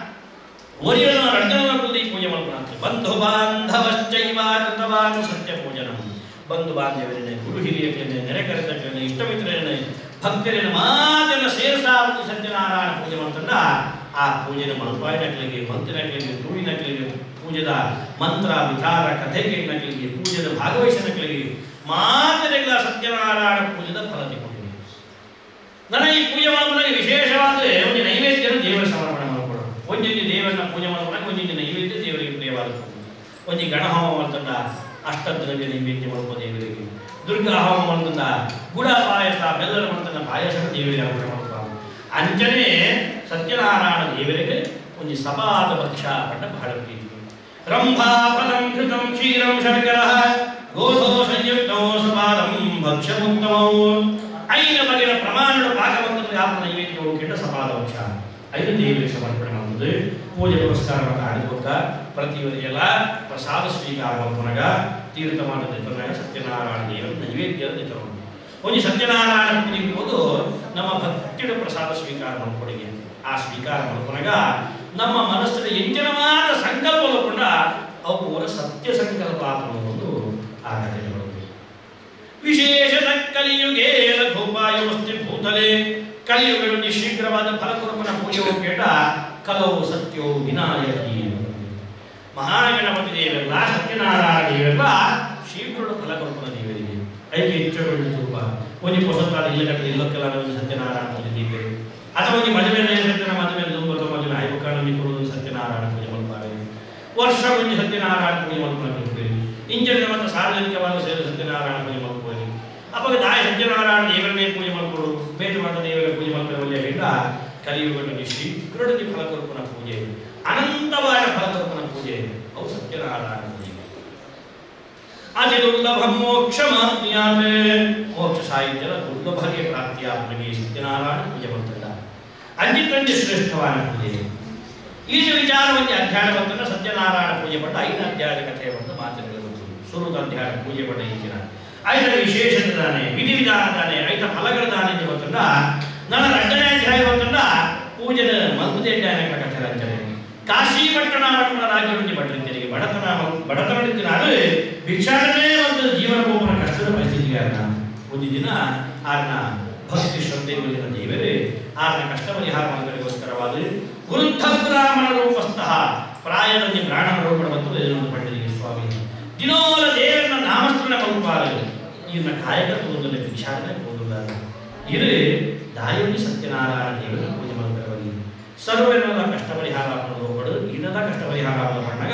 ಓರಿಯನ ರಡ್ಡನ ಕುಳಿದು ಈ ಪೂಜೆ ಮಲ್ಪನಾಗ್ತದೆ ಬಂಧು ಬಾಂಧವಶ್ಚೈವ ಕೃತವಾನು ಸತ್ಯ ಪೂಜನ ಬಂಧು ಬಾಂಧವರೇನೆ ಗುರು ಹಿರಿಯರೇನೆ ನೆರೆಕರೆತರೇನೆ ಇಷ್ಟಮಿತ್ರರೇನೆ ಭಕ್ತರೇನೆ ಮಾತೆಲ್ಲ ಸೇರಿಸಾವತಿ ಸತ್ಯನಾರಾಯಣ ಪೂಜೆ ಮಾಡ್ತಂಡ ಆ ಪೂಜೆನ ಮಲ್ಪಾಯಿನಕ್ಲಿಗೆ ಮಂತಿನಕ್ಲಿಗೆ ತೂವಿನಕ್ಲಿಗೆ ಪೂಜೆದ ಮಂತ್ರ ವಿಚಾರ ಕಥೆ ಕೇಳಿನಕ್ಲಿಗೆ ಪೂಜೆದ ಭಾಗವಹಿಸನಕ್ಲಿಗೆ ಮಾತೆಲ್ಲ ಸತ್ಯನಾರಾಯಣ ಪೂಜೆದ ಫಲ ತಗೊಂಡಿದೆ ನನ್ನ ಈ ಪೂಜೆ ಮಾಡೋದಾಗ ವಿಶೇಷವಾದ ಒಂದು ನೈವೇದ್ಯನ ದೇವರ ಸಮರ್ಪಣೆ ಮಾಡ್ಕೊಳ್ಳೋದು ಒಂದೊಂದು ದೇವರನ್ನ ಪೂಜೆ ಮಾಡ್ಕೊಂಡಾಗ ಒಂದೊಂದು ನೈವೇದ್ಯ ದೇವರಿಗೆ ಪ್ರಿಯವಾದದ್ದು ಒಂದು ಗಣಹೋಮ ಮಾಡ್ತಂಡ ಅಷ್ಟದ್ರವ್ಯ ನೈವೇದ್ಯ ಮಾಡ್ಕೋ ದೇವರಿಗೆ ದುರ್ಗಾ ಹೋಮ ಮಾಡ್ತಂಡ ಗುಡ ಪಾಯಸ ಬೆಲ್ಲದ ಮಾಡ್ತಂಡ ಪಾಯಸ ದೇವರಿಗೆ ಅರ್ಪಣೆ ಮಾಡ್ಕೋ ಅಂಚನೆ ಸತ್ಯನಾರಾಯಣ ದೇವರಿಗೆ ಒಂದು ಸಪಾದ ಭಕ್ಷ ಪಟ್ಟ ಬಹಳ ಪ್ರೀತಿ ರಂಭಾ ಫಲಂ ಘೃತಂ ಕ್ಷೀರಂ ಶರ್ಕರ ಗೋಧೋ ಸಂಯುಕ್ತೋ ಸಪಾದಂ ಭಕ್ಷ್ಯಮುಕ್ತಮೋ ಐದು ಬಗೆಯ ಪ್ರಮಾಣದ ಭಾಗವಂತನ ಯಾವ ನೈವೇದ್ಯವು ಕೆಟ್ಟ ಸಪಾದ ಭಕ್ಷ ಐದು ದೇವರಿಗೆ ಸಮರ್ಪಣೆ ಮಾಡುವುದು ಪೂಜೆ ಪುರಸ್ಕಾರ ಮತ್ತು ಆಡಿಕೊಟ್ಟ ಪ್ರತಿಯೊಂದೆಲ್ಲ ಪ್ರಸಾದ ಸ್ವೀಕಾರ ಮಾಡ್ಕೊಂಡಾಗ ತೀರ್ಥ ಮಾಡದ ನಿಂತಾಗ ಸತ್ಯನಾರಾಯಣ ದೇವರ ನೈವೇದ್ಯದ ನಿಂತರು ಒಂದು ಸತ್ಯನಾರಾಯಣ ಪೂಜೆಗೆ ಹೋದು ನಮ್ಮ ಭಕ್ತಿಯ ಪ್ರಸಾದ ಸ್ವೀಕಾರ ಮಾಡ್ಕೊಡಿಗೆ ಆ ಸ್ವೀಕಾರ ಮಾಡ್ಕೊಂಡಾಗ ನಮ್ಮ ಮನಸ್ಸಿನ ಎಂಚಿನವಾದ ಸಂಕಲ್ಪ ಕೂಡ ಅವು ಸತ್ಯ ಸಂಕಲ್ಪ ಅನ್ನೋದು ಆ ಕಥೆ ಬರುತ್ತೆ ವಿಶೇಷದ ಕಲಿಯುಗೆ ಲಘೋಪಾಯವಸ್ತಿ ಭೂತಲೆ ಕಲಿಯುಗದಲ್ಲಿ ಶೀಘ್ರವಾದ ಫಲಕುರುಪನ ಪೂಜೆಯು ಕೇಟ ಕಲವು ಸತ್ಯವು ವಿನಾಯಕಿ ಮಹಾಗಣಪತಿ ದೇವರೆಲ್ಲ ಸತ್ಯನಾರಾಯಣ ದೇವರೆಲ್ಲ ಶೀಘ್ರ ಫಲಕುರುಪನ ದೇವರಿಗೆ ಐಕೆ ಹೆಚ್ಚುಗಳು ತುಪ್ಪ ಒಂದು ಹೊಸತಾದ ಇಲ್ಲ ಕಟ್ಟ ಇಲ್ಲಕ್ಕೆಲ್ಲ ಒಂದು ಸತ್ಯನಾರಾಯಣ ಪೂಜೆ ದೇವರು ಅಥವಾ ಒಂದು ಮದುವೆ ಸತ್ಯನ ಮದುವೆ ತುಂಬ ಮದುವೆ ಆಯ್ಕೆ ನಮಗೆ ಕೊಡುವುದು ಸತ್ಯನಾರಾಯಣ ಪೂಜೆ ಮಾಡ್ತಾರೆ ವರ್ಷ ಒಂದು ಸತ್ಯನಾರಾಯಣ ಪೂಜೆ ಮಾಡ್ಕೊಂಡು ಇಂಜನ ಮತ್ತು ಸಾರ್ವಜನಿಕವಾದ ಸೇರಿ ಸತ್ಯನಾರಾಯಣ ಪೂಜೆ ಮಾಡ್ಕೊಳ್ಳಿ ಅವಾಗ ದಾಯ ಸತ್ಯನಾರಾಯಣ ದೇವರನ್ನೇ ಪೂಜೆ ಮಾಡ್ಕೊಳ್ಳು ಬೇಟೆ ಮಾತ ದೇವರ ಪೂಜೆ ಮಾಡ್ಕೊಳ್ಳಿ ಹೇಳಿದ ಕಲಿಯುಗದಲ್ಲಿ ಶೀಘ್ರದಲ್ಲಿ ಫಲಕಲ್ಪನ ಪೂಜೆ ಅನಂತವಾದ ಫಲಕಲ್ಪನ ಪೂಜೆ ಅವು ಸತ್ಯನಾರಾಯಣ ಪೂಜೆ ಅತಿ ದುರ್ಲಭ ಮೋಕ್ಷ ಮಾತ್ಮ್ಯಾಮೆ ಮೋಕ್ಷ ಸಾಹಿತ್ಯದ ದುರ್ಲಭಗೆ ಪ್ರಾಪ್ತಿಯಾಗಲಿಗೆ ಸತ್ಯನಾರಾಯಣ ಪೂಜೆ ಮಾಡ್ತಿದ್ದ ಅಂಜಿಕೊಂಡಿ ಶ್ರೇಷ್ಠವಾದ ಪೂಜೆ ಈ ವಿಚಾರವಾಗಿ ಅಧ್ಯಾಯ ಬಂತಂದ್ರೆ ಸತ್ಯನಾರಾಯಣ ಪೂಜೆ ಪಟ್ಟ ಐದು ಅಧ್ಯಾಯದ ಕಥೆ ಬಂದು ಮಾತುಗಳು ಬಂತು ಸುರುದ ಅಧ್ಯಾಯ ಪೂಜೆ ಪಟ್ಟ ಈಚಿನ ಐದರ ವಿಶೇಷತೆ ದಾನೆ ವಿಧಿ ವಿಧಾನ ದಾನೆ ಐದ ಫಲಗಳ ದಾನೆ ಅಂತ ಬಂತಂದ ನನ್ನ ಎರಡನೇ ಅಧ್ಯಾಯ ಬಂತಂದ ಪೂಜೆನ ಮಲ್ಪದೆ ಅಧ್ಯಾಯ ಕಥೆ ರಂಜನೆ ಕಾಶಿ ಪಟ್ಟಣ ಪಟ್ಟಣ ರಾಜ್ಯದಲ್ಲಿ ಭಟ್ರಿದ್ದರಿಗೆ ಬಡತನ ಬಡತನದಿಂದ ಅದು ಭಿಕ್ಷಾಟನೆ ಒಂದು ಜೀವನ ಒಬ್ಬನ ಕಷ್ಟದ ಪರಿಸ್ಥಿತಿಗೆ ಆರ್ನ ಒಂದು ದಿನ ಆರ್ನ ಭಕ್ತಿ ಶ್ರದ್ಧೆ ಮೇಲಿನ ದೇವರೇ ಆರ್ನ ಕಷ್ಟ ಪರಿಹಾರ ಮಾಡಲಿಗೋಸ್ಕರವಾದ ವೃದ್ಧ ಬ್ರಾಹ್ಮಣ ರೂಪಸ್ಥಃ ಪ್ರಾಯದಲ್ಲಿ ಬ್ರಾಹ್ಮಣ ರೂಪಣ ಮತ್ತು ಇದನ್ನು ಪಂಡಿತಿಗೆ ಸ್ವಾಮಿ ದಿನೋಲ ದೇವರನ್ನ ನಾಮಸ್ಮರಣ ಮಲ್ಪಾರು ಇದನ್ನ ಕಾಯಕ ತೋದಲ್ಲ ಭಿಕ್ಷಾಟನೆ ತೋದಲ್ಲ ಇದು ದಾರಿಯಲ್ಲಿ ಸತ್ಯನಾರಾಯಣ ದೇವರ ಪೂಜೆ ಮಾಡ್ತಾರವಾಗಿ ಸರ್ವರ ಕಷ್ಟ ಪರಿಹಾರ ಮಾಡೋದು ಇನ್ನದ ಕಷ್ಟ ಪರಿಹಾರ ಮಾಡಾಗ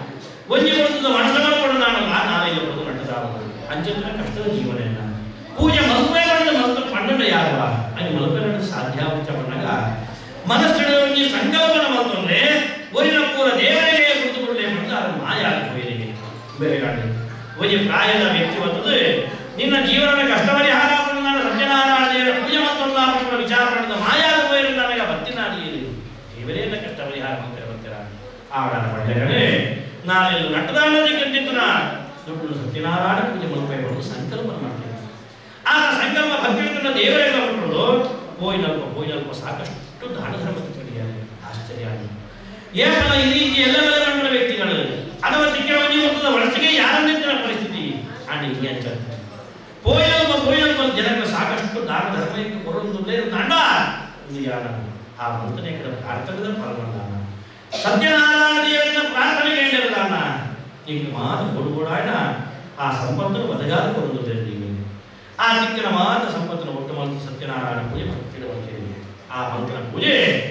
ಒಂಜಿ ಬರ್ತದ ಮನಸ್ಸು ಮಾಡ್ಕೊಂಡು ನಾನಲ್ಲ ನಾನೇ ಇಲ್ಲ ಬರೋದು ನಟ್ಟದಾಗೋದು ಅಂಚಂದ್ರೆ ಕಷ್ಟದ ಜೀವನ ಪೂಜೆ ಮಲ್ಪೆ ಮಾಡಿದ ಮಲ್ಪೆ ಪಣ್ಣನ ಯಾರವ ಅಲ್ಲಿ ಮಲ್ಪೆ ಮಾಡಿದ ಸಾಧ್ಯ ಉಚ್ಚ ಬಂದಾಗ ಮನಸ್ಸಿನಲ್ಲಿ ಸಂಕಲ್ಪನ ಮಲ್ತಂದ್ರೆ ಒರಿನ ಪೂರ ದೇವರಿಗೆ ಕುಳಿತುಕೊಳ್ಳೆ ಬಂದು ಅದು ಮಾಯ ಬೇರೆಗೆ ಬೇರೆ ಕಾಣಿ ಒಯ್ಯ ಪ್ರಾಯದ ವ್ಯಕ್ತಿ ಬರ್ತದೆ ನಿನ್ನ ಜೀವನದ ಕಷ್ಟ ಪರಿಹಾರ ನಾನು ಸತ್ಯನಾರಾಯಣ ದೇವರ ಪೂಜೆ ಮತ್ತೊಂದು ಆಪಣ ವಿಚಾರ ಮಾಡಿದ ಮಾಯಾ ಬೇರೆ ನನಗೆ ಬತ್ತಿನ ಅಡಿಯಿರಿ ದೇವರೇನ ಕಷ್ಟ ಪರಿಹಾರ ಮಾಡ್ತಾರೆ ಬರ್ತೀರ ಆವಡ ಪಳ್ಳೆಗಳೇ ನಾನೆಲ್ಲ ನಟದಾನದ ಕಂಡಿದ್ದನ ದುಡ್ಡು ಸತ್ಯನಾರಾಯಣ ಪೂಜೆ ಮಲ್ಪೈಗಳು ಸಂಕಲ್ಪ ಮಾಡ್ತೇನೆ ಆ ಸಂಕಲ್ಪ ಭಕ್ತಿಯಿಂದ ದೇವರೆಲ್ಲ ಮಾಡ್ಕೊಂಡು ಹೋಯ್ನಲ್ಪ ಹೋಯ್ನಲ್ಪ ಸಾಕಷ್ಟು ದಾನ ಧರ್ಮದ ಕಡೆಯಾರೆ ಆಶ್ಚರ್ಯ ಆಗಿದೆ ಏಕಲ್ಲ ಈ ರೀತಿ ಎಲ್ಲ ನಮ್ಮ ವ್ಯಕ್ತಿಗಳು ಅಥವಾ ತಿಕ್ಕಳವನಿ ಮೊತ್ತದ ಮನಸ್ಸಿಗೆ ಯಾರನ್ನಿದ್ದ ಪರಿಸ್ಥಿತಿ ಆಡಿ ಹಿಂಗೆ ಅಂತ ಪೋಯಲ್ಪ ಪೋಯಲ್ಪ ಜನಗಳ ಸಾಕಷ್ಟು ದಾನ ಧರ್ಮಕ್ಕೆ ಕೊರೊಂದುಲ್ಲೇ ದಂಡ ಯಾರ ಆ ಮಂತ್ರನೆ ಕಡೆ ಪ್ರಾರ್ಥನೆದ ಫಲವನ್ನ ಸತ್ಯನಾರಾಯಣ ದೇವರಿಂದ ಪ್ರಾರ್ಥನೆ ಕೇಳಿರದಾನ ಈಗ ಮಾತು ಕೊಡುಗೋಡಾಣ ಆ ಸಂಪತ್ತನ್ನು ಒದಗಾದ ಕೊರೊಂದುಲ್ಲೇ ನೀವು ಆ ದಿಕ್ಕಿನ ಮಾತ್ರ ಸಂಪತ್ತನ್ನು ಒಟ್ಟು ಮಂತ್ರ ಸತ್ಯನಾರಾಯಣ ಪೂಜೆ ಮಾಡ್ತಿರುವಂತಿದೆ ಆ ಮಂತ್ರ ಪೂಜೆ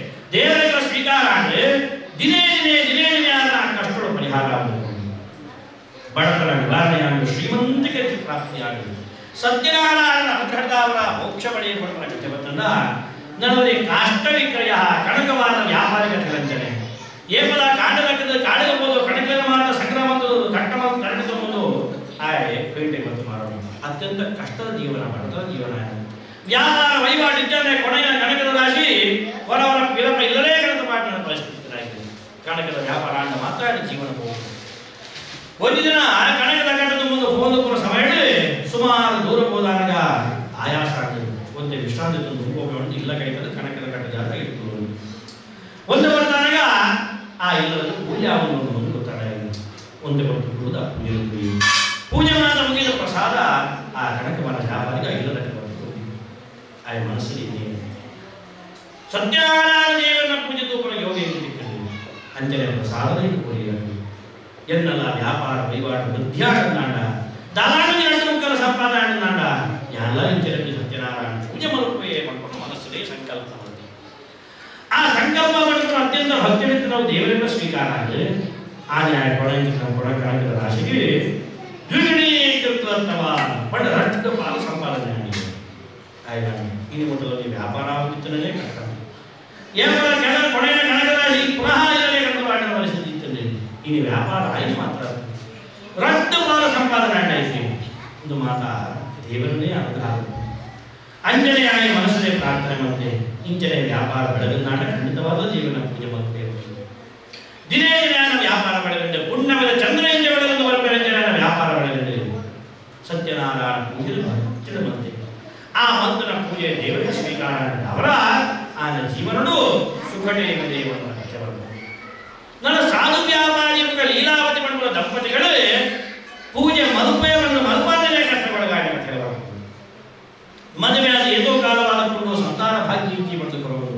ದೇವರ ಸ್ವೀಕಾರ ಅಂದ್ರೆ ದಿನೇ ದಿನೇ ದಿನೇ ದಿನೇ ಆದ ಆ ಕಷ್ಟಗಳು ಪರಿಹಾರ ಆಗಬೇಕು ಬಡತನ ನಿವಾರಣೆಯಾಗಲು ಶ್ರೀಮಂತಿಕೆ ಪ್ರಾಪ್ತಿಯಾಗಲು ಸತ್ಯನಾರಾಯಣ ಅನುಗ್ರಹದವರ ಮೋಕ್ಷ ಪಡೆಯಲ್ಪಡುವ ಕಥೆವತ್ತನ್ನ ನನ್ನವರಿ ಕಾಷ್ಟ ವಿಕ್ರಯ ಕಣಕವಾದ ವ್ಯಾಪಾರಿಕ ತಿರಂಜನೆ ಏಪದ ಕಾಂಡಲಕ್ಕದ ಕಾಡಗಬಹುದು ಕಣಕದ ಮಾತ್ರ ಸಂಗ್ರಹ ಮತ್ತು ಕಟ್ಟ ಮತ್ತು ಕಣಕದ ಮುಂದು ಆಯ್ ಪೇಟೆ ಮತ್ತು ಮಾರೋಣ ಅತ್ಯಂತ ಕಷ್ಟದ ಜೀವನ ಬಡತನ ಜೀವನ ವ್ಯಾಪಾರ ವಹಿವಾಟು ಇದ್ದರೆ ಕೊನೆಯ ಕಣಕದ ರಾಶಿ ಹೊರವರ ವಿಲಂಬ ಇಲ್ಲದೇ ಕಣಕ ಮಾಡಿದ ಪರಿಸ್ಥಿತಿ ಕಣಕದ ವ್ಯಾಪಾರ ಅಂತ ಮಾತಾಡಿ ಜೀವನ ಹೋಗುತ್ತದೆ ಒಂದು ದಿನ ಕಣಕದ ಕಟ್ಟದ ಮುಂದೆ ಹೋದ ಸಮಯ ಸುಮಾರು ದೂರ ಹೋದಾಗ ಆಯಾಸ ಆಗ್ತದೆ ಒಂದೇ ವಿಶ್ರಾಂತಿ ತಂದು ಹೋಗೋಣ ಇಲ್ಲ ಕೈತದ ಕಣಕದ ಕಟ್ಟ ಜಾಗ ಇತ್ತು ಒಂದು ಬರ್ತಾಗ ಆ ಇಲ್ಲದ ಪೂಜೆ ಆಗುವುದು ಒಂದು ಗೊತ್ತಾಗ ಒಂದೇ ಬಂತು ಕೂಡ ಪೂಜೆ ಮುಗಿಯಿತು. ಪೂಜೆ ಮಾತ್ರ ಮುಗಿದ ಪ್ರಸಾದ ಆ ಕಣಕವನ ವ್ಯಾಪಾರಿಗ ಇಲ್ಲದ ಬಂತು ಆ ಮನಸ್ಸಲ್ಲಿ ಇದೆ ಸತ್ಯನಾರಾಯಣ ದೇವರನ್ನ ಪೂಜೆ ತೂಪನ ಯೋಗ ಇಟ್ಟಿದ್ದೇನೆ ಅಂಜನೆ ಪ್ರಸಾದದ ಇದು ಕೊಡಿಯಾಗಿ ಎನ್ನಲ್ಲ ವ್ಯಾಪಾರ ವಹಿವಾಟ ವೃದ್ಧಿಯಾಡಂದಾಂಡ ದಾಲಾಣಿ ಎರಡು ಮುಕ್ಕಲ ಸಂಪಾದನಾಂಡ ಎಲ್ಲ ಇಂಚರಲ್ಲಿ ಸತ್ಯನಾರಾಯಣ ಪೂಜೆ ಮರುಪೇ ಮಾಡ್ಕೊಂಡು ಮನಸ್ಸಲ್ಲಿ ಸಂಕಲ್ಪ ಮಾಡಿ ಆ ಸಂಕಲ್ಪ ಮಾಡಿಕೊಂಡು ಅತ್ಯಂತ ಭಕ್ತಿಯಿಂದ ನಾವು ದೇವರಿಂದ ಸ್ವೀಕಾರ ಆಗಿ ಆ ನ್ಯಾಯ ಕೊಡಂಗಿ ನಾವು ಕೊಡ ಕಣಕದ ರಾಶಿಗೆ ದ್ವಿಗುಣೀಕೃತವ ಬಡ ರಟ್ಟು ಪಾಲು ಸಂಪಾದನೆ ಆಗಿದೆ ಆಯ್ತಾ ಇನ್ನು ಮೊದಲಲ್ಲಿ ವ್ಯಾಪಾರ ಆಗುತ್ತಿದ್ದನೇ ಕಷ್ಟ ಏವಲ ಕೆಲ ಕೊನೆಯ ಕಣಕದ ರಾಶಿ ಪುನಃ ಇದರಲ್ಲಿ ಕಣಕ ಮಾಡಿದ ಪರಿಸ್ಥಿತಿ ಇತ್ತದೆ ಇನ್ನು ವ್ಯಾಪಾರ ಆಯ್ತು ಮಾತ್ರ ರಟ್ಟು ಪಾಲು ಸಂಪಾದನೆ ಆಯ್ತು ಒಂದು ಮಾತ ದೇವರನ್ನೇ ಅನುಗ್ರಹ ಅಂಜನೆಯಾಗಿ ಮನಸ್ಸಲ್ಲೇ ಪ್ರಾರ್ಥನೆ ಮತ್ತೆ ಇಂಚನೆ ವ್ಯಾಪಾರ ಬೆಳಗನ್ನಾಟ ಖಂಡಿತವಾದ ಜೀವನ ಪೂಜೆ ಮತ್ತೆ ದಿನೇ ಜ್ಞಾನ ವ್ಯಾಪಾರ ಬೆಳಗಂಡೆ ಪುಣ್ಯವಾದ ಚಂದ್ರಯಿಂದ ಬೆಳಗಂದು ವರ್ಪರಂಜನ ವ್ಯಾಪಾರ ಬೆಳಗಂಡೆ ಸತ್ಯನಾರಾಯಣ ಪೂಜೆ ಭಕ್ತಿದ ಮತ್ತೆ ಆ ಮಂತ್ರನ ಪೂಜೆ ದೇವರಿಗೆ ಸ್ವೀಕಾರ ಅವರ ಆನ ಜೀವನಡು ಸುಖಟೇನ ದೇವರ ಕಥೆಗಳು ನನ್ನ ಸಾಧು ವ್ಯಾಪಾರಿ ಲೀಲಾವತಿ ಮಾಡುವ ದಂಪತಿಗಳು ಪೂಜೆ ಮದುಪಯವನ್ನು ಮಲ್ಪಾಂಜನೆ ಕಷ್ಟಪಡಗಾಡಿ ಕಥೆಗಳು ಮದುವೆಯಾದ ಏದೋ ಕಾಲವಾದಕೊಂಡು ಸಂತಾನ ಭಾಗ್ಯ ಇಜ್ಜಿ ಮತ್ತು ಕೊರಬಹುದು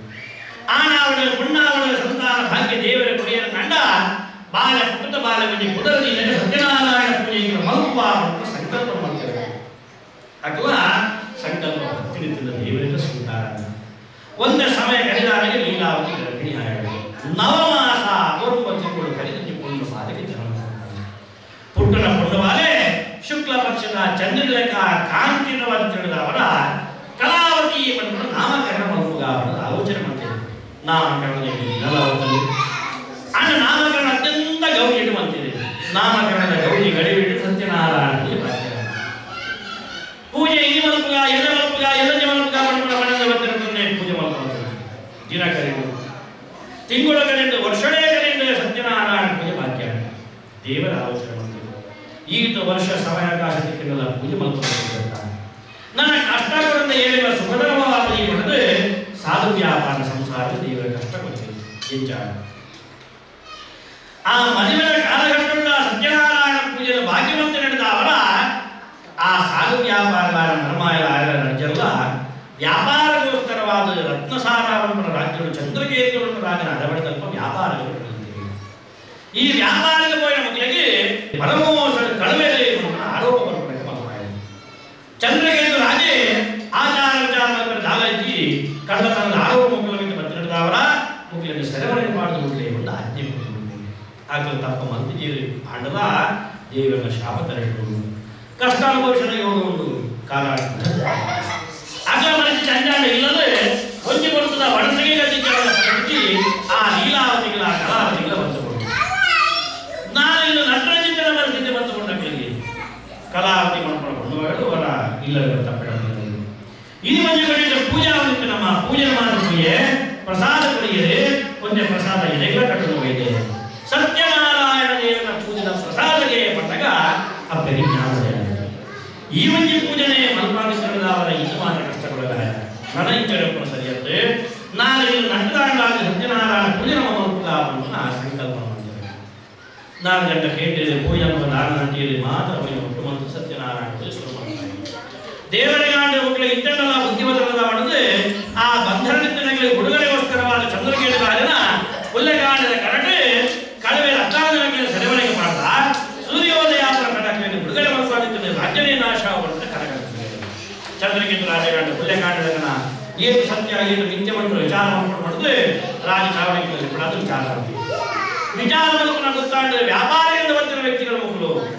ಆನಾವಳ ಪುಣ್ಣಾವಳ ಸಂತಾನ ಭಾಗ್ಯ ದೇವರ ಕೊಡೆಯನ್ನು ಕಂಡ ಬಾಲ ಪುಟದ ಬಾಲವಿಗೆ ಕುದರದಿ ನೆನೆ ಸತ್ಯನಾರಾಯಣ ಪೂಜೆಗೆ ಮಲ್ಪುವ ಮತ್ತು ಸಂಕಲ್ಪ ಮಾಡ್ತಾರೆ ಅಥವಾ ಸಂಕಲ್ಪ ಭಕ್ತಿನಿಂದ ದೇವರಿಂದ ಸ್ವೀಕಾರ ಒಂದೇ ಸಮಯ ಕರೆದಾಗ ಲೀಲಾವತಿ ಗರ್ಭಿಣಿ ಆಯಳು ನವಮಾಸ ಒಂದು ತಿಂಗಳು ಕರೆದು ತಿಂಗಳು ಸಾಲಿಗೆ ಜನ್ಮ ಪುಟ್ಟನ ಪುಟ್ಟವಾಲೆ ಶುಕ್ಲ ಪಕ್ಷದ ಚಂದ್ರಲೇಖ ಕಾಂತಿನವಾದ ತಿಳಿದವರ ಕಲಾವತಿ ಮತ್ತು ನಾಮಕರಣ ಮಾಡುವಾಗ ಅವರ ಆಲೋಚನೆ ಮಾಡ್ತೇವೆ ನಾಮಕರಣದಲ್ಲಿ ನಲವತ್ತು ಅಣ್ಣ ನಾಮಕರಣ ಅತ್ಯಂತ ಗೌರಿ ಇಡುವಂತಿದೆ ನಾಮಕರಣದ ಗೌರಿ ಗಡಿಬಿಟ್ಟು ಸತ್ಯನಾರಾಯಣ ಪೂಜೆ ಇಲ್ಲಿ ಮಲಪುಗ ಎಲ್ಲ ಮಲಪುಗ ಎಲ್ಲ ಮಲಪುಗ ಮಾಡ್ಕೊಂಡು ಮನೆಯಿಂದ ಬರ್ತಿರೋದನ್ನೇ ಪೂಜೆ ಮಾಡ್ಕೊಂಡು ದಿನ ಕರೆದು ತಿಂಗಳ ಕರೆಯಿಂದ ವರ್ಷನೇ ಕರೆಯಿಂದ ಸತ್ಯನಾರಾಯಣ ಪೂಜೆ ಭಾಗ್ಯ ದೇವರ ಆಲೋಚನೆ ಮಾಡ್ತೀವಿ ಈಗಿತ ವರ್ಷ ಸಮಯಾವಕಾಶ ಸಿಕ್ಕಿರಲ್ಲ ಪೂಜೆ ಮಾಡ್ಕೊಂಡು ನನ್ನ ಕಷ್ಟಗಳಿಂದ ಏನಿಲ್ಲ ಸುಖಕರವಾದ ಈ ಹೊಡೆದು ಸಾಧು ವ್ಯಾಪಾರ ಸಂಸಾರ ದೇವರ ಕಷ್ಟ ಕೊಡ್ತೀವಿ ಹೆಚ್ಚಾಗ ಆ ಮದುವೆಯ ಕಾಲಘಟ್ಟದ ಸತ್ಯನಾರಾಯಣ ಪೂಜೆಯ ಭಾಗ್ಯವಂತ ನಡೆದ ಅವರ ಆ ಸಾಧು ವ್ಯಾಪಾರಗಾರ ಧರ್ಮಾಯಲ ರಾಜ್ಯಲ್ಲ ವ್ಯಾಪಾರಗೋಸ್ಕರವಾದ ರತ್ನಸಾರವನ್ನ ರಾಜ್ಯಗಳು ಚಂದ್ರಕೇತುವನ್ನು ರಾಜನ ಅರವಳಿತಲ್ಪ ವ್ಯಾಪಾರಗಳು ನಡೆಯುತ್ತಿವೆ. ಈ ವ್ಯಾಪಾರದ ಹೋಯಿನ ಮಕ್ಕಳಿಗೆ ಪರಮೋಷ ಕಳವೆ ಆರೋಪ ಬರಬೇಕು ಮಕ್ಕಳು ಚಂದ್ರಕೇತು ರಾಜೇ ಆಚಾರ ವಿಚಾರ ದಾಲಜಿ ಕಳ್ಳತನದ ಆರೋಪ ಮುಖ್ಯವಾಗಿ ಬಂದಿರದವರ ಮುಖ್ಯವಾಗಿ ಸೆರೆಮನೆ ಮಾಡಿದ ಮುಟ್ಲೆ ಒಂದು ಆಜ್ಞೆ ಕೊಟ್ಟಿರುವುದು ಆಗಲು ತಪ್ಪ ಮಂತ್ರಿಜೀರಿ ಆಂಡದ ದೇವರ ಶಾಪ ತರಬಹುದು ಕಷ್ಟ ಅನುಭವಿಸಿದ ಯೋಗ ಉಂಟು ಕಾಲ ಅಗಲ ಮನಸ್ಸು ಚಂಡಾಟ ಇಲ್ಲದೆ ಹೊಂದಿ ಬರುತ್ತದ ಒಣಸಗೆ ಗತಿ ಆ ಲೀಲಾವತಿಗಳ ಕಲಾವತಿಗಳ ಬಂದುಕೊಂಡು ನಾನು ಇನ್ನು ನಟರಂಜಿತರ ಪರಿಸ್ಥಿತಿ ಬಂದುಕೊಂಡಗಳಿಗೆ ಕಲಾವತಿ ಮಾಡ್ಕೊಂಡು ಬಂದವರು ಅವರ ಇಲ್ಲದ ತಪ್ಪಿಡಬಹುದು ಇನ್ನು ಮಂಜು ಕಡೆಯಿಂದ ಪೂಜಾ ಉಂಟು ನಮ್ಮ ಪೂಜೆ ಮಾಡುವ ಪೂಜೆ ಪ್ರಸಾದ ಪಡೆಯದೆ ಒಂದೇ ಪ್ರಸಾದ ಎಲೆಗಳ ಕಟ್ಟಲು ಇದೆ ಸತ್ಯನಾರಾಯಣ ದೇವರ ಪೂಜೆಯ ಪ್ರಸಾದಗೆ ಬಂದಾಗ ಅಪ್ಪಗೆ ಜ್ಞಾನೋದಯ ಈ ಮಂಜಿ ಪೂಜನೆ ಮಲ್ಪಾಲಿಸರದ ಅವರ ಈ ಮಾತ್ರ ಕಷ್ಟಗೊಳಗಾಯ ನನ್ನ ಇಚ್ಛೆಗಳು ಸರಿಯತ್ತೆ ನಾನು ಇಲ್ಲಿ ನಟರಾಗಿ ಸತ್ಯನಾರಾಯಣ ಪೂಜೆ ನಮ್ಮ ಮಲ್ಪುಗಾವನ್ನು ನಾ ಸಂಕಲ್ಪ ಮಾಡಿದ್ದೇನೆ ನಾನು ಗಂಟ ಕೇಳಿದೆ ಪೂಜೆ ಅನ್ನುವ ದಾನ ನಂಟಿಯಲ್ಲಿ ಮಾತ್ರ ಅವರಿಗೆ ಮುಖ್ಯಮಂತ್ರಿ ಸತ್ಯನಾರಾಯಣ ಪೂಜೆ ಶುರು ಮಾಡ್ತಾರೆ ದೇವರಿಗಾಂಡ ಮಕ್ಕಳಿಗೆ ಇಟ್ಟೆಲ್ಲ ಬುದ್ಧಿವಂತರದ ಮಾಡಿದ್ರೆ ಆ ಬಂಧನಗಳಿಗೆ ಉಡುಗೊರೆಗೋಸ್ಕರವಾದ ಚಂದ್ರಕೇತು ರಾಜನ ಹುಲ್ಲೆಗಾಂಡದ ಕರಟೆ ಕಳವೆ ರಕ್ತಾಂಗಗಳಿಗೆ ಸೆರೆಮನೆಗೆ ಮಾಡ್ತಾ ಸೂರ್ಯೋದಯ ಕಟಕವನ್ನು ಬಿಡುಗಡೆ ಮಾಡಿಕೊಂಡಿದ್ದ ರಾಜ್ಯನೇ ನಾಶ ಅವರನ್ನು ಕರಗಟ್ಟಿದೆ ಚಂದ್ರಕೇತು ರಾಜಗಾಂಡ ಹುಲ್ಲೆಗಾಂಡದನ ಏನು ಸತ್ಯ ಏನು ನಿತ್ಯವನ್ನು ವಿಚಾರ ಮಾಡ್ಕೊಂಡು ಮಾಡಿದ್ರೆ ರಾಜ ಚಾವಣಿಗಳಲ್ಲಿ ಕೂಡ ಅದು ವಿಚಾರ ಆಗ್ತದೆ ವಿಚಾರ ಮಾಡ್ಕೊಂಡು ಗೊತ್ತಾಂಡ್ರೆ ವ್ಯಾಪಾರದಿಂದ ಬಂದಿರೋ ವ್ಯಕ್ತಿಗಳ ಮಕ್ಕಳು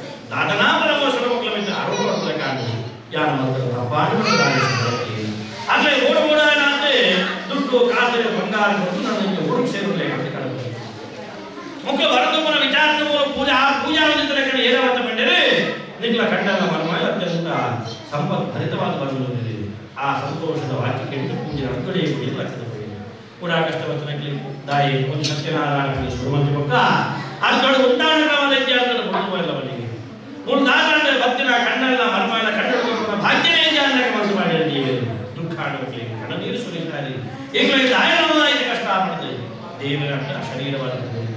ಕೊಟ್ಟು ನನಗೆ ಊರಿಗೆ ಸೇರಲೇ ಅಂತ ಕಳಬೇಕು ಮುಖ್ಯ ಭರತಪ್ಪನ ವಿಚಾರದ ಮೂಲ ಪೂಜಾ ಆ ಪೂಜಾ ವಿಧಿತರ ಕಡೆ ಏರವತ್ತ ಬಂದರೆ ನಿಖಲ ಕಂಡಲ್ಲ ಮರ್ಮ ಅತ್ಯಂತ ಸಂಪತ್ ಭರಿತವಾದ ಬಂದಿದೆ ಆ ಸಂತೋಷದ ವಾಕ್ಯ ಕೇಳಿದ ಪೂಜೆ ಅಡ್ಕಡೆ ಪೂಜೆ ಲಕ್ಷದ ಪೂಜೆ ಕೂಡ ಕಷ್ಟವತ್ತನಕ್ಕೆ ದಾಯಿ ಒಂದು ಸತ್ಯನಾರಾಯಣ ಸುಮಂತಿ ಪಕ್ಕ ಅಡ್ಕಡೆ ಉಂಟಾಣವಾದ ಇತ್ಯಾಸದ ಕುಟುಂಬ ಎಲ್ಲ ಬಲ್ಲಿಗೆ ಮೂರು ದಾಖಲೆ ಬತ್ತಿನ ಕಣ್ಣೆಲ್ಲ ಮರ್ಮ ಎಲ್ಲ ಕಣ್ಣು ಭಾಗ್ಯನೇ ಜಾನಕ್ಕೆ ಮನಸ್ಸು ಮಾಡಿದ್ದೀವಿ ದುಃಖ ಆಡೋಕೆ ಕಣ್ಣ ನೀರು ಸುರಿತಾರೆ ಈಗಲೇ ದಾಯನವಾದ ಕಷ್ಟ ಆಗ್ಬಿಡುತ್ತೆ ದೇವರ ಶರೀರವಾದ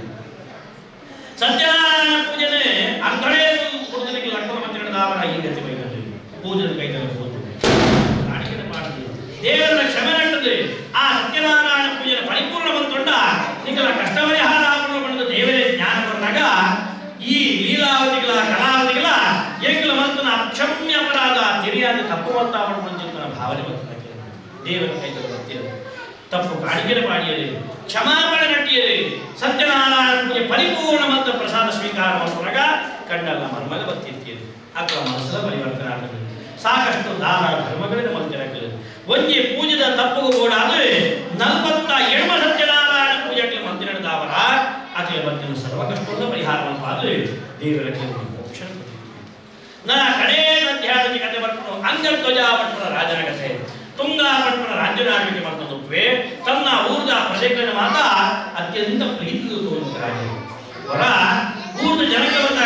ಸತ್ಯನಾರಾಯಣ ಪೂಜನೆ ಅರ್ಧಳೇ ಕುಡಿದಕ್ಕೆ ಲಕ್ಕವ ಮಂದಿರದ ದಾವರ ಈ ಗತಿ ಬೈದಲ್ಲಿ ಪೂಜನ ಕೈದಲ್ಲಿ ಹೋದು ಕಾಣಿಕೆ ಮಾಡಿದೆ ದೇವರ ಕ್ಷಮೆ ನಟ್ಟದೆ ಆ ಸತ್ಯನಾರಾಯಣ ಪೂಜೆಯ ಪರಿಪೂರ್ಣ ಬಂತೊಂಡ ನಿಖಲ ಕಷ್ಟ ಪರಿಹಾರ ಆಗುವ ಬಂದ ದೇವರೇ ಜ್ಞಾನ ಬಂದಾಗ ಈ ಲೀಲಾವತಿಗಳ ಕಲಾವತಿಗಳ ಎಂಕಲ ಮಂತನ ಅಕ್ಷಮ್ಯ ಅಪರಾಧ ತಿರಿಯಾದ ತಪ್ಪು ಅಂತ ಮಾಡುವಂತ ಭಾವನೆ ಬರ್ತದೆ ದೇವರ ಕೈದಲ್ಲಿ ಬರ್ತಿದೆ ತಪ್ಪು ಕಾಣಿಕೆ ಮಾಡಿಯದೆ ಕ್ಷಮಾಪಣೆ ನಟ್ಟಿಯದೆ ಸತ್ಯನಾರಾಯಣ ಪೂಜೆ ಪರಿಪೂರ್ಣ ಮತ್ತು ಪ್ರಸಾದ ಸ್ವೀಕಾರ ಮಾಡುವಾಗ ಕಂಡಲ್ಲ ಮರ್ಮಗ ಬರ್ತಿರ್ತೀರಿ ಅಥವಾ ಮನಸ್ಸದ ಪರಿವರ್ತನೆ ಆಗ್ತದೆ ಸಾಕಷ್ಟು ದಾನ ಧರ್ಮಗಳಿಂದ ಮಂದಿರಗಳು ಒಂಜಿ ಪೂಜೆದ ತಪ್ಪು ಗೋಡಾದ್ರೆ ನಲ್ವತ್ತ ಎಳ್ಮ ಸತ್ಯನಾರಾಯಣ ಪೂಜೆಗೆ ಮಂದಿರ ದಾವರ ಅಖಿಲ ಬಂದಿನ ಸರ್ವ ಕಷ್ಟದ ಪರಿಹಾರವನ್ನು ಆದ್ರೆ ದೇವರ ಕೇಳಿ ಮೋಕ್ಷ ನಾ ಕಡೇ ಅಧ್ಯಾಯದ ಕಥೆ ಬರ್ಕೊಂಡು ಅಂಗಧ್ವಜ ಪಟ್ಟಣ ರಾಜನ ಕಥೆ ತುಂಗಾ ಪಟ್ಟಣ ರಾಜ್ಯದ ಆಳ್ವಿಕೆ ಮಾಡ್ಕೊಂಡೊಪ್ಪೆ ತನ್ನ ಊರ್ದ ಪ್ರಜೆಗಳ ಮಾತ ಅತ್ಯಂತ ಪ್ರೀತಿ ತೋರುತ್ತ ರಾಜ ಹೊರ ಊರ್ದ ಜನಕ್ಕೆ ಬಂದಾಗ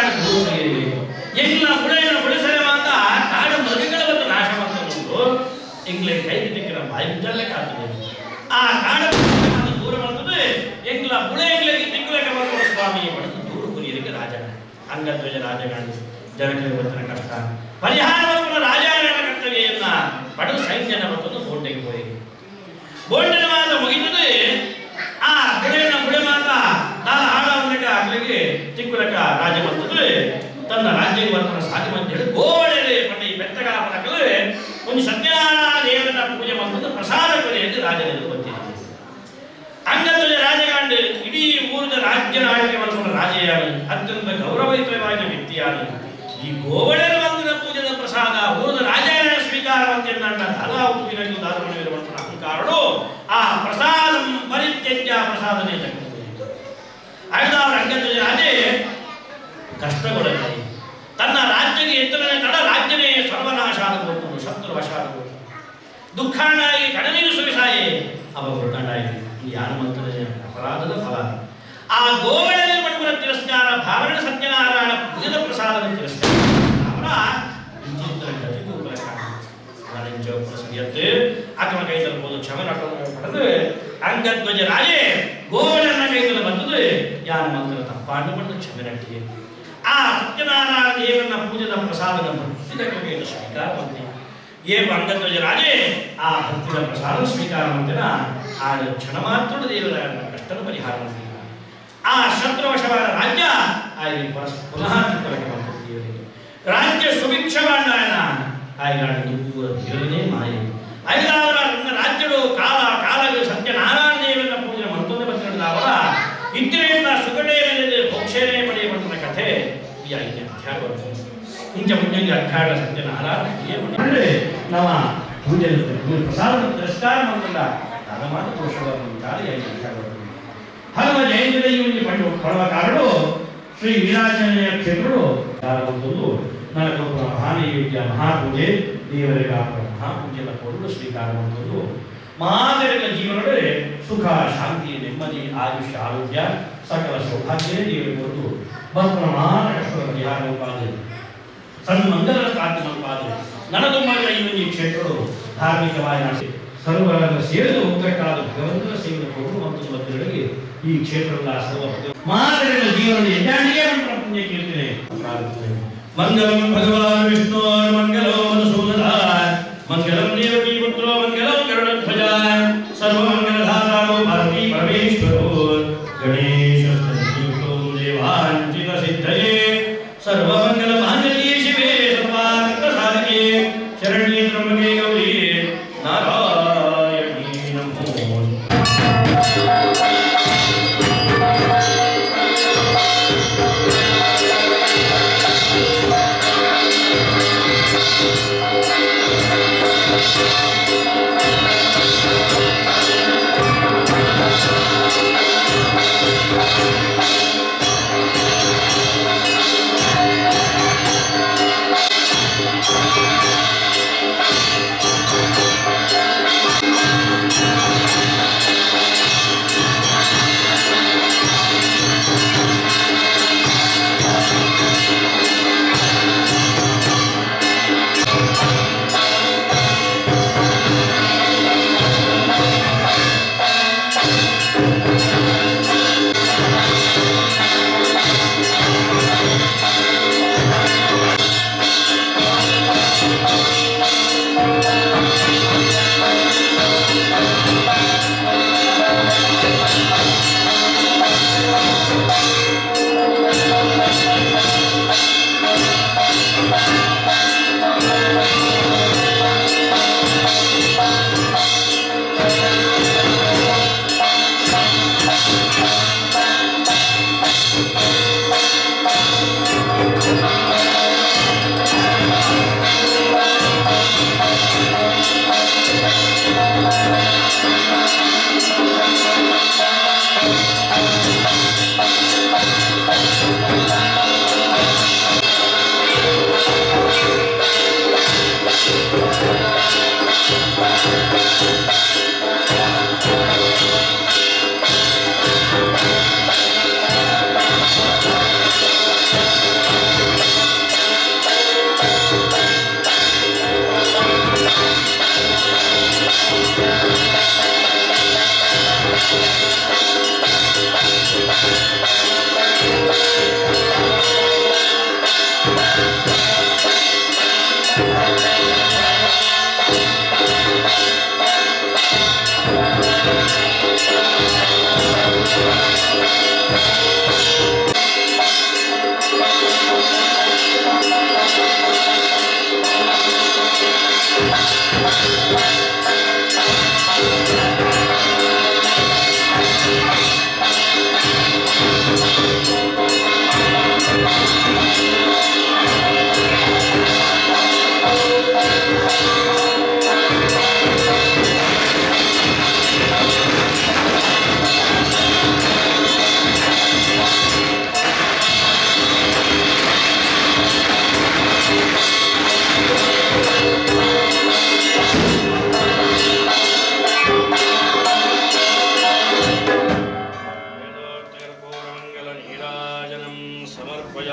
ಎಲ್ಲ ಬುಳೆಯ ಬುಳಿಸರೆ ಮಾತ ಕಾಡ ಮೃಗಗಳ ಒಂದು ನಾಶ ಮಾಡ್ಕೊಂಡು ಎಂಗ್ಲೆ ಕೈಗೆ ದಿಕ್ಕಿನ ಬಾಯಿ ಬಿದ್ದಲ್ಲೇ ಕಾಣ್ತದೆ ಆ ಕಾಡ ಮೃಗಗಳನ್ನ ದೂರ ಮಾಡ್ತದೆ ಎಂಗ್ಲ ಬುಳೆ ಎಂಗ್ಲೆಗೆ ದಿಕ್ಕಲೆಕ್ಕ ಮಾಡ್ಕೊಂಡು ಸ್ವಾಮಿ ಪಡೆದು ದೂರ ಕುರಿಯರಿಗೆ ರಾಜನ ಅಂಗಧ್ವಜ ರಾಜಗಾಣಿ ಜನಕ್ಕೆ ಇವತ್ತಿನ ಕಷ್ಟ ಪರಿಹಾರವನ್ನು ರಾಜಾಯಣ ಕರ್ತವ್ಯನ್ನ ಪಡೆದು ಸೈನ್ಯನ ಮತ್ತೊಂದು ಬೋಟೆಗೆ ಹೋಗಿ ಬೋಟಿನ ಮಾತ ಮುಗಿತದೆ ಆ ಬುಳೆನ ಬುಳೆ ಮಾತ ಕಾಲ ಹಾಡಾಂತಕ ಆಗ್ಲಿಗೆ ತಿಕ್ಕುಲಕ ರಾಜ ಬಂತದೆ ತನ್ನ ರಾಜ್ಯಕ್ಕೆ ಬರ್ತಾನೆ ಸಾಧಿ ಅಂತ ಹೇಳಿ ಗೋವಳೆಲೆ ಪಂಡ ಈ ಬೆತ್ತಗಾಪನಕಲು ಒಂದು ಸತ್ಯನಾರಾಯಣ ದೇವರ ಪೂಜೆ ಬಂದದ್ದು ಪ್ರಸಾದ ಕೊನೆಯಲ್ಲಿ ರಾಜನೆಂದು ಬಂದಿದೆ ಅಂಗದಲ್ಲಿ ರಾಜಗಾಂಡ ಇಡೀ ಊರದ ರಾಜ್ಯನ ಆಳ್ವಿಕೆ ಮಾಡ್ಕೊಂಡ ರಾಜಯಾನು ಅತ್ಯಂತ ಗೌರವಯುತವಾದ ವ್ಯಕ್ತಿಯಾದ ಈ ಗೋವಳೆರ ಮಂದಿರ ಪೂಜೆದ ಪ್ರಸಾದ ಊರದ ರಾಜನ ಸ್ವೀಕಾರವಂತೆ ನನ್ನ ಧನ ಉಪ್ಪಿನಲ್ಲಿ ದಾರುಣವಿರ ಮಾಡ್ಕೊಂಡ ಅಹಂಕಾರಳು ಆ ಪ್ರಸಾದ ಪರಿತ್ಯಜ್ಯ ಪ್ರಸಾದನೆ ತಕ್ಕಂತೆ ಅಳ್ದವರ ಅಂಗದಲ್ಲಿ ರಾಜೇ ಕಷ್ಟಗೊಳ್ಳಲಿ ತನ್ನ ರಾಜ್ಯಕ್ಕೆ ಎತ್ತರನೇ ತಡ ರಾಜ್ಯನೇ ಸರ್ವನಾಶ ಆಗಬಹುದು ಶತ್ರು ವಶ ಆಗಬಹುದು ದುಃಖಾಂಡಾಗಿ ಕಡನೀರು ಸುರಿಸಾಯೇ ಅವ ಹೊರಟಾಂಡಾಗಿ ಈ ಯಾರು ಮಂತ್ರದ ಅಪರಾಧದ ಫಲ ಆ ಗೋವಳಲ್ಲಿ ಮಾಡುವ ತಿರಸ್ಕಾರ ಭಾವನ ಸತ್ಯನಾರಾಯಣ ಭುಜದ ಪ್ರಸಾದದ ತಿರಸ್ಕಾರ ಅವರ ವಿಚಿತ್ರ ಗತಿಗೂ ವಾಣಿಜ್ಯ ಪ್ರಸಂಗಿಯತ್ತೆ ಆತನ ಕೈದಲ್ಲಿ ಹೋದ ಕ್ಷಮನ ಪಡೆದು ಅಂಗಧ್ವಜ ರಾಜೇ ಗೋವಳನ್ನ ಕೈದಲ್ಲಿ ಬಂದದು ಯಾರ ಮಂತ್ರ ತಪ್ಪಾಂಡು ಬಂದು ಕ್ಷಮೆ ನಟ್ಟಿಗೆ ಆ ಸತ್ಯನಾರಾಯಣ ದೇವರನ್ನ ಪೂಜದ ಪ್ರಸಾದದ ಇದಕ್ಕೆ ಕೈದ ಸ್ವೀಕಾರ ಬಂದೆ ಏವ ಅಂಗಧ್ವಜ ರಾಜೇ ಆ ಭಕ್ತಿಯ ಪ್ರಸಾದ ಸ್ವೀಕಾರ ಮಂದಿರ ಆ ಕ್ಷಣ ಮಾತ್ರ ದೇವರ ಕಷ್ಟದ ಪರಿಹಾರ ಮಾಡಿದ ಆ ಶತ್ರುವಶವಾದ ರಾಜ್ಯ ಆಯ್ಗೆ ಪರಸ್ ಪುನಃ ಚಿತ್ರಕ್ಕೆ ಬಂದದ್ದು ದೇವರಿಗೆ ರಾಜ್ಯ ಸುಭಿಕ್ಷವಾದ ಆಯ್ಗಾಡಿ ದೂರ ಧೀರನೇ ಮಾಯೆ ಐದಾವರ ನನ್ನ ರಾಜ್ಯಗಳು ಕಾಲ ಕಾಲಗಳು ಸತ್ಯನಾರಾಯಣ ದೇವರ ಪೂಜೆ ಮತ್ತೊಂದು ಬಂದಿರದ ಅವರ ಇದ್ರಿಂದ ಸುಗಡೆ ಮೇಲೆ ಮೋಕ್ಷನೇ ಪಡೆಯುವಂತಹ ಕಥೆ ಈ ಐದನೇ ಅಧ್ಯಾಯ ಬರ್ತದೆ ಇಂಚ ಮುಂಜಾನೆ ಅಧ್ಯಾಯ ಸತ್ಯನಾರಾಯಣ ಏನು ನಾವು ಪೂಜೆ ಪ್ರಸಾದ ತಿರಸ್ಕಾರ ಮಾಡಿಕೊಂಡ ದಾನ ಮಾತ್ರ ದೋಷವನ್ನು ಕಾಲ ಐದು ಅಧ್ಯಾಯ ಬರ್ತದೆ ಹಲವ ಜಯಂತಿಯಲ್ಲಿ ಪಡೆಯುವ ಪಡುವ ಕಾರಣ ಶ್ರೀ ವೀರಾಂಜನೇಯ ಕ್ಷೇತ್ರಗಳು ಒಂದು ನನಗೊಬ್ಬ ಮಹಾನೈವೇದ್ಯ ಮಹಾಪೂಜೆ ದೇವರಿಗೆ ಹಾಕುವ ಮಹಾಪೂಜೆಯನ್ನು ಕೊಡಲು ಸ್ವೀಕಾರ ಮಾಡುವುದು ಮಾದರಿಗಳ ಜೀವನದಲ್ಲಿ ಸುಖ ಶಾಂತಿ ನೆಮ್ಮದಿ ಆಯುಷ್ಯ ಆರೋಗ್ಯ ಸಕಲ ಸೌಭಾಗ್ಯ ದೇವರಿಗೆ ಕೊಟ್ಟು ಭಕ್ತರ ಮಹಾನ ಕಷ್ಟದ ಪರಿಹಾರ ಉಪಾದೆ ಸನ್ಮಂಗಲ ಪ್ರಾರ್ಥನೆ ಉಪಾದೆ ನನಗೊಮ್ಮಗಳ ಈ ಕ್ಷೇತ್ರಗಳು ಧಾರ್ಮಿಕವಾಗಿ ಸರ್ವರ ಸೇರಿದು ಹೋಗಬೇಕಾದ ಭಗವಂತನ ಸೇವೆಯನ್ನು ಕೊಟ್ಟು ಮತ್ತು ಭಕ್ತರಿಗೆ ಈ ಕ್ಷೇತ್ರದ ಸರ್ವ ಮಾದರಿಗಳ ಜೀವನ ಯಜಾನಿಗೆ ಮಂತ್ರ ಪುಣ್ಯ ಕೀರ್ತನೆ ಮಂಗಲಂ ಭಗವಾನ್ ವಿಷ್ಣು ಮಂಗಲೋ ಮಧುಸೂದನ ಮಂಗಲಂ ದೇವಕಿ ಪುತ್ರೋ ಮಂಗಲಂ ಗರುಡಧ್ವಜ ಸರ್ವಮಂಗಲಧಾತಾರೋ ಭಾರತೀ ಪರಮೇಶ್ವರೋ ಗಣೇಶ ದೇವಾಂಚಿತ ಸಿದ್ಧಯೇ ಸರ್ವಮಂಗಲ ಮಾಂಗಲ್ಯೇ ಶಿವೆ ಸರ್ವಾರ್ಥ ಸಾಧಕೆ ಶರಣ್ಯೇ ತ್ರ್ಯಂಬಕೆ ಗೌರಿ ನಾರಾಯಣೀ ನಮೋ Thank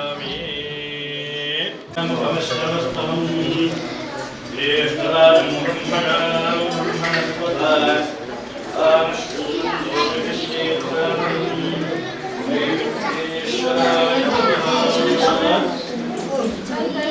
समर्पयामि भवश्रवस्तवम् ज्येष्ठराजं ब्रह्मणां ब्रह्मणस्पदा ईश्वराय नमः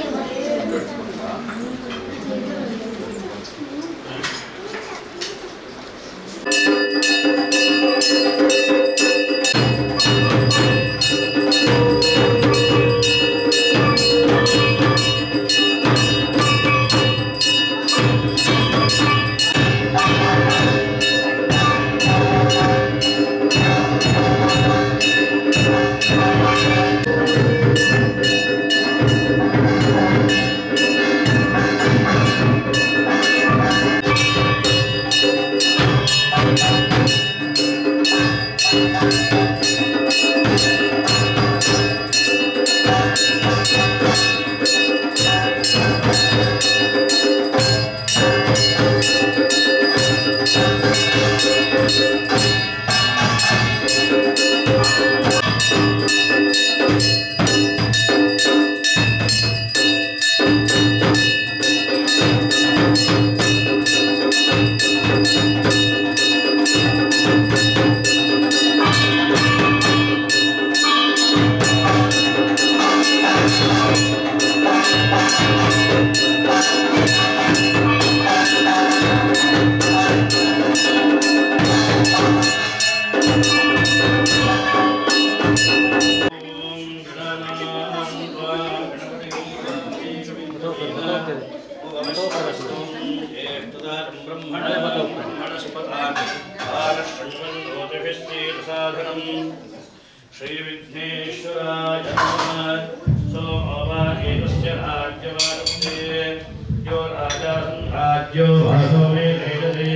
श्रीविघ्नेश्वराय नमः सोमवारेतस्य राज्यवारब्धे यो राजा राज्यो भासो मे कैलते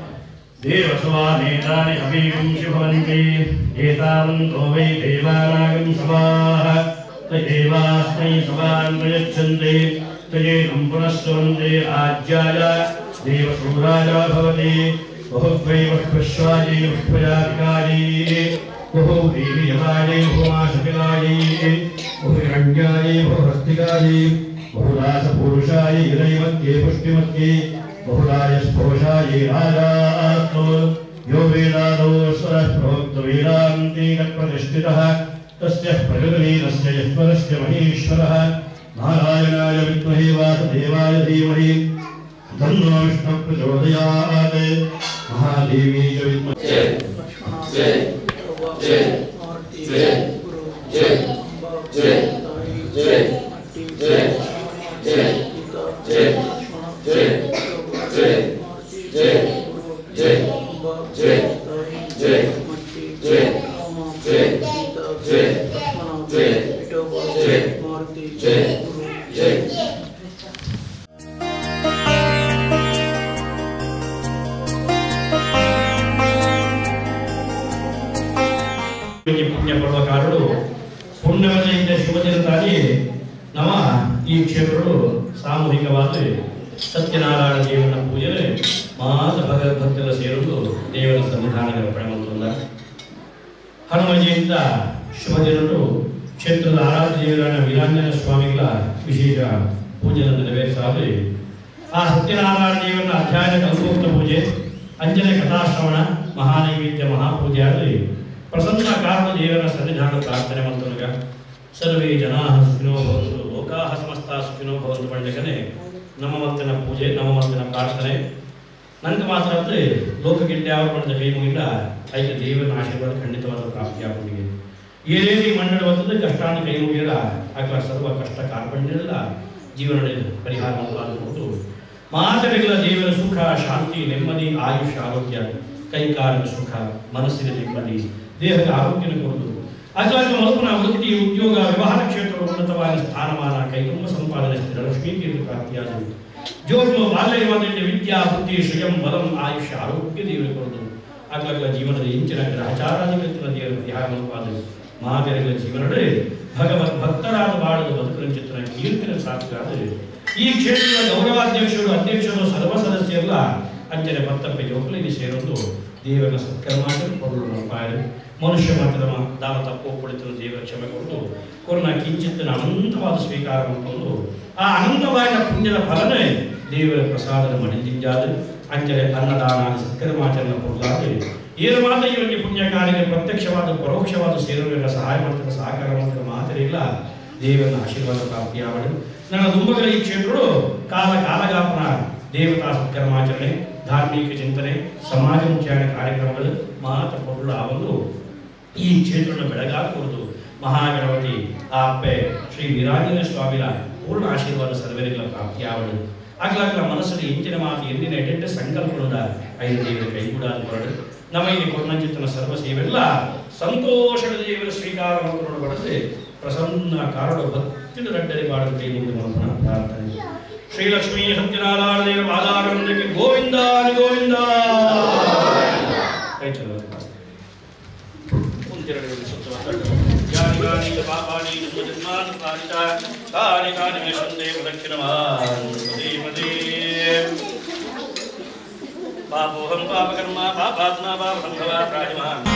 देवसवानेतानि अवीगं शुभवन्ति एतावन्तो वै देवानागं सवाः त एवास्मै सवान् प्रयच्छन्ति तयेनं पुनस्सुवन्ते राज्याय देवसूराय भवति बहुद्वै वह्वश्वायै वह्वयाधिकायै बहु देवीयमायै बहुमाशपिलायै बहुरण्यायै बहुहस्तिकायै बहुदासपुरुषायै इदैवत्ये पुष्टिमत्ये बहुराजस्फोषायै राजास्तु यो वेदादो स्वरः प्रोक्तवेदान्ते प्रतिष्ठितः तस्य प्रकृतवीरस्य यश्वरस्य महेश्वरः नारायणाय विद्महे वासुदेवाय धीमहि तन्नो विष्णुः प्रचोदयात् महादेवी च विद्महे जय जय जय जय जय जय जय जय जय जय जय जय जय जय जय जय जय जय जय ಈ ಪುಣ್ಯ ಪರ್ವಕಾರರು ಪುಣ್ಯವತೆಯಿಂದ ಶುಭದಿನದಲ್ಲಿ ನಮ್ಮ ಈ ಕ್ಷೇತ್ರಗಳು ಸಾಮೂಹಿಕವಾದ ಸತ್ಯನಾರಾಯಣ ದೇವರ ಪೂಜೆ ಮಾತ ಭಗವದ್ಭಕ್ತರ ಸೇರುವುದು ದೇವರ ಸನ್ನಿಧಾನಗಳ ಪ್ರೇಮದಿಂದ ಹನುಮಜಿಯಿಂದ ಶುಭ ದಿನರು ಕ್ಷೇತ್ರದ ಆರಾಧ್ಯ ದೇವರಾದ ವೀರಾಂಜನ ಸ್ವಾಮಿಗಳ ವಿಶೇಷ ಪೂಜೆಯನ್ನು ನೆರವೇರಿಸಾಗಿ ಆ ಸತ್ಯನಾರಾಯಣ ದೇವರ ಅಧ್ಯಾಯ ಕಲ್ಪೋಕ್ತ ಪೂಜೆ ಅಂಜನೆ ಕಥಾಶ್ರವಣ ಮಹಾನೈವೇದ್ಯ ಮಹಾಪೂಜೆ ಆಗಲಿ ಪ್ರಸನ್ನ ಕಾರಣ ದೇವರ ಸನ್ನಿಧಾನ ಪ್ರಾರ್ಥನೆ ಮಂತ್ರಗ ಸರ್ವೇ ಜನಾ ಸುಖಿನೋ ಭವಂತು ಲೋಕಾಹ ಸಮಸ್ತ ಸುಖಿನೋ ಭವಂತು ಪಂಡಕನೆ ನಮ್ಮ ಮತ್ತಿನ ಪೂಜೆ ನಮ್ಮ ಮತ್ತಿನ ಪ್ರಾರ್ಥನೆ ನಂಗೆ ಮಾತ್ರ ಅಂದ್ರೆ ಲೋಕಕ್ಕೆ ಯಾವ ಪಡೆದ ಕೈ ಮುಗಿಲ್ಲ ಐಕೆ ದೇವರ ಆಶೀರ್ವಾದ ಖಂಡಿತವಾದ ಪ್ರಾಪ್ತಿಯಾಗುತ್ತಿದೆ ಏನೇನು ಮಂಡಳ ಬರ್ತದೆ ಕಷ್ಟಾನ ಕೈ ಮುಗಿಯಲ್ಲ ಆಗ ಸರ್ವ ಕಷ್ಟ ಕಾರ್ಪಣ್ಯಲ್ಲ ಜೀವನ ಪರಿಹಾರ ಮೊದಲಾದಬಹುದು ಮಾತರಿಗಳ ದೇವರ ಸುಖ ಶಾಂತಿ ನೆಮ್ಮದಿ ಆಯುಷ್ ಆರೋಗ್ಯ ಕೈಕಾಲಿನ ಸುಖ ಮನಸ್ಸಿನ ನೆಮ್ಮದಿ ದೇಹದ ಆರೋಗ್ಯನ ಕೊಡುವುದು ಅಜಾಗ ಮಲ್ಪನ ವೃತ್ತಿ ಉದ್ಯೋಗ ವ್ಯವಹಾರ ಕ್ಷೇತ್ರ ಉನ್ನತವಾದ ಸ್ಥಾನಮಾನ ಕೈತುಂಬ ಸಂಪಾದನೆ ಸ್ಥಿರ ಲಕ್ಷ್ಮೀ ಕೀರ್ತಿ ಪ್ರಾಪ್ತಿಯಾದವು ಜೋರ್ಮ ಬಾಲ್ಯವಾದಂತೆ ವಿದ್ಯಾ ಬುದ್ಧಿ ಶ್ರಿಯಂ ಬಲಂ ಆಯುಷ್ಯ ಆರೋಗ್ಯ ದೇವರು ಕೊಡುವುದು ಆಗ್ಲಗ್ಲ ಜೀವನದ ಇಂಚಿನ ಗ್ರಹಚಾರಾಧಿಕೃತ ದೇವರ ಪರಿಹಾರ ಮಲ್ಪಾದವು ಮಹಾವೀರಗಳ ಜೀವನದಲ್ಲಿ ಭಗವತ್ ಭಕ್ತರಾದ ಬಾಳದ ಬದುಕಿನ ಚಿತ್ರ ಕೀರ್ತಿನ ಸಾಕ್ಷಿಯಾದರೆ ಈ ಕ್ಷೇತ್ರದ ಗೌರವಾಧ್ಯಕ್ಷರು ಅಧ್ಯಕ್ಷರು ಸರ್ವ ಸದಸ್ಯರೆಲ್ಲ ಅಂಚನೆ ಮತ್ತಪ್ಪೆ ಜೋಕಲಿಗೆ ಸೇರೊಂದು ದೇವರನ್ನ ಸತ್ಕರ್ಮಾಚರಣೆ ಕೊಡಲು ಮನಪಾಯರು ಮನುಷ್ಯ ಮಾತ್ರ ದಾನ ತಪ್ಪು ಕುಳಿತನು ದೇವರ ಕ್ಷಮೆ ಕೊಟ್ಟು ಕೊರೋನಾ ಕಿಂಚಿತ್ತಿನ ಅನಂತವಾದ ಸ್ವೀಕಾರ ಮಾಡಿಕೊಂಡು ಆ ಅನಂತವಾದ ಪುಣ್ಯದ ಫಲನೇ ದೇವರ ಪ್ರಸಾದದ ಮಡಿದಿಂಜಾದ ಅಂಚನೆ ಅನ್ನದಾನ ಸತ್ಕರ್ಮಾಚರಣೆ ಕೊಡಲಾದೆ ಏನು ಮಾತ್ರ ಇವರಿಗೆ ಪುಣ್ಯ ಕಾರ್ಯಕ್ಕೆ ಪ್ರತ್ಯಕ್ಷವಾದ ಪರೋಕ್ಷವಾದ ಸೇರುವಿನ ಸಹಾಯ ಮಾಡ್ತಾರೆ ಸಹಕಾರ ಮಾಡ್ತಾರೆ ಮಾತರಿಲ್ಲ ದೇವರ ಆಶೀರ್ವಾದ ಪ್ರಾಪ್ತಿಯಾಗಲು ನನ್ನ ದುಂಬಗಳ ಈ ಕ್ಷೇತ್ರಗಳು ಕಾಲ ಕಾಲಗಾಪನ ದೇವತಾ ಸತ್ಕರ್ಮಾಚರಣೆ ಧಾರ್ಮಿಕ ಚಿಂತನೆ ಸಮಾಜಮುಖಿಯಾದ ಕಾರ್ಯಕ್ರಮಗಳು ಮಾತ್ರ ಕೊಡಲು ಆವಲು ಈ ಕ್ಷೇತ್ರದ ಬೆಳಗಾಗುವುದು ಮಹಾಗಣಪತಿ ಆಪ್ಪೆ ಶ್ರೀ ವೀರಾಂಜನೇಯ ಸ್ವಾಮಿನ ಪೂರ್ಣ ಆಶೀರ್ವಾದ ಸರ್ವರಿಗಳ ಪ್ರಾಪ್ತಿಯಾವಳು ಆಗ್ಲಾಗ್ಲ ಮನಸ್ಸಲ್ಲಿ ಇಂಚಿನ ಮಾತು ಎಂದಿನ ಎಡೆಂಟ ಸಂಕಲ್ಪದ ಐದು ದೇವರ ಕೈಗೂಡಾದ ಹೊರಡು ನಮ್ಮ ಇಲ್ಲಿ ಕೊರ್ಣಚಿತ್ತನ ಸರ್ವ ಸೇವೆಲ್ಲ ಸಂತೋಷದ ದೇವರ ಸ್ವೀಕಾರ ಮತ್ತು ಬಡದೆ ಪ್ರಸನ್ನ ಕಾರಣ ಭಕ್ತಿನ ರಡ್ಡರಿ ಮಾಡುವ ಕೈ ಮುಗಿದು ಮನಪನ ಪ್ರಾರ್ಥನೆ ಶ್ರೀಲಕ್ಷ್ಮೀ ಸತ್ಯನಾರಾಯಣ ದೇವ ಬಾಲಾರಂಭಕ್ಕೆ ಗೋವಿಂದ ಗೋವಿಂದ ಕೈ ಚಲೋ ಮುಂದಿರಲಿ ಸುತ್ತವಾದ ಯಾನಿ ಗಾನಿ ಪಾಪಾನಿ ಜನ್ಮ ಜನ್ಮಾನ್ ಕಾನಿತ ಕಾನಿ ಕಾನಿ ಮೇ ಸಂದೇ ಪ್ರದಕ್ಷಿಣವಾನ್ ಪದೇ ಪದೇ ಪಾಪೋಹಂ ಪಾಪಕರ್ಮ ಪಾಪಾತ್ಮ ಪಾಪಸಂಭವ ಪ್ರಾಯಮಾನ್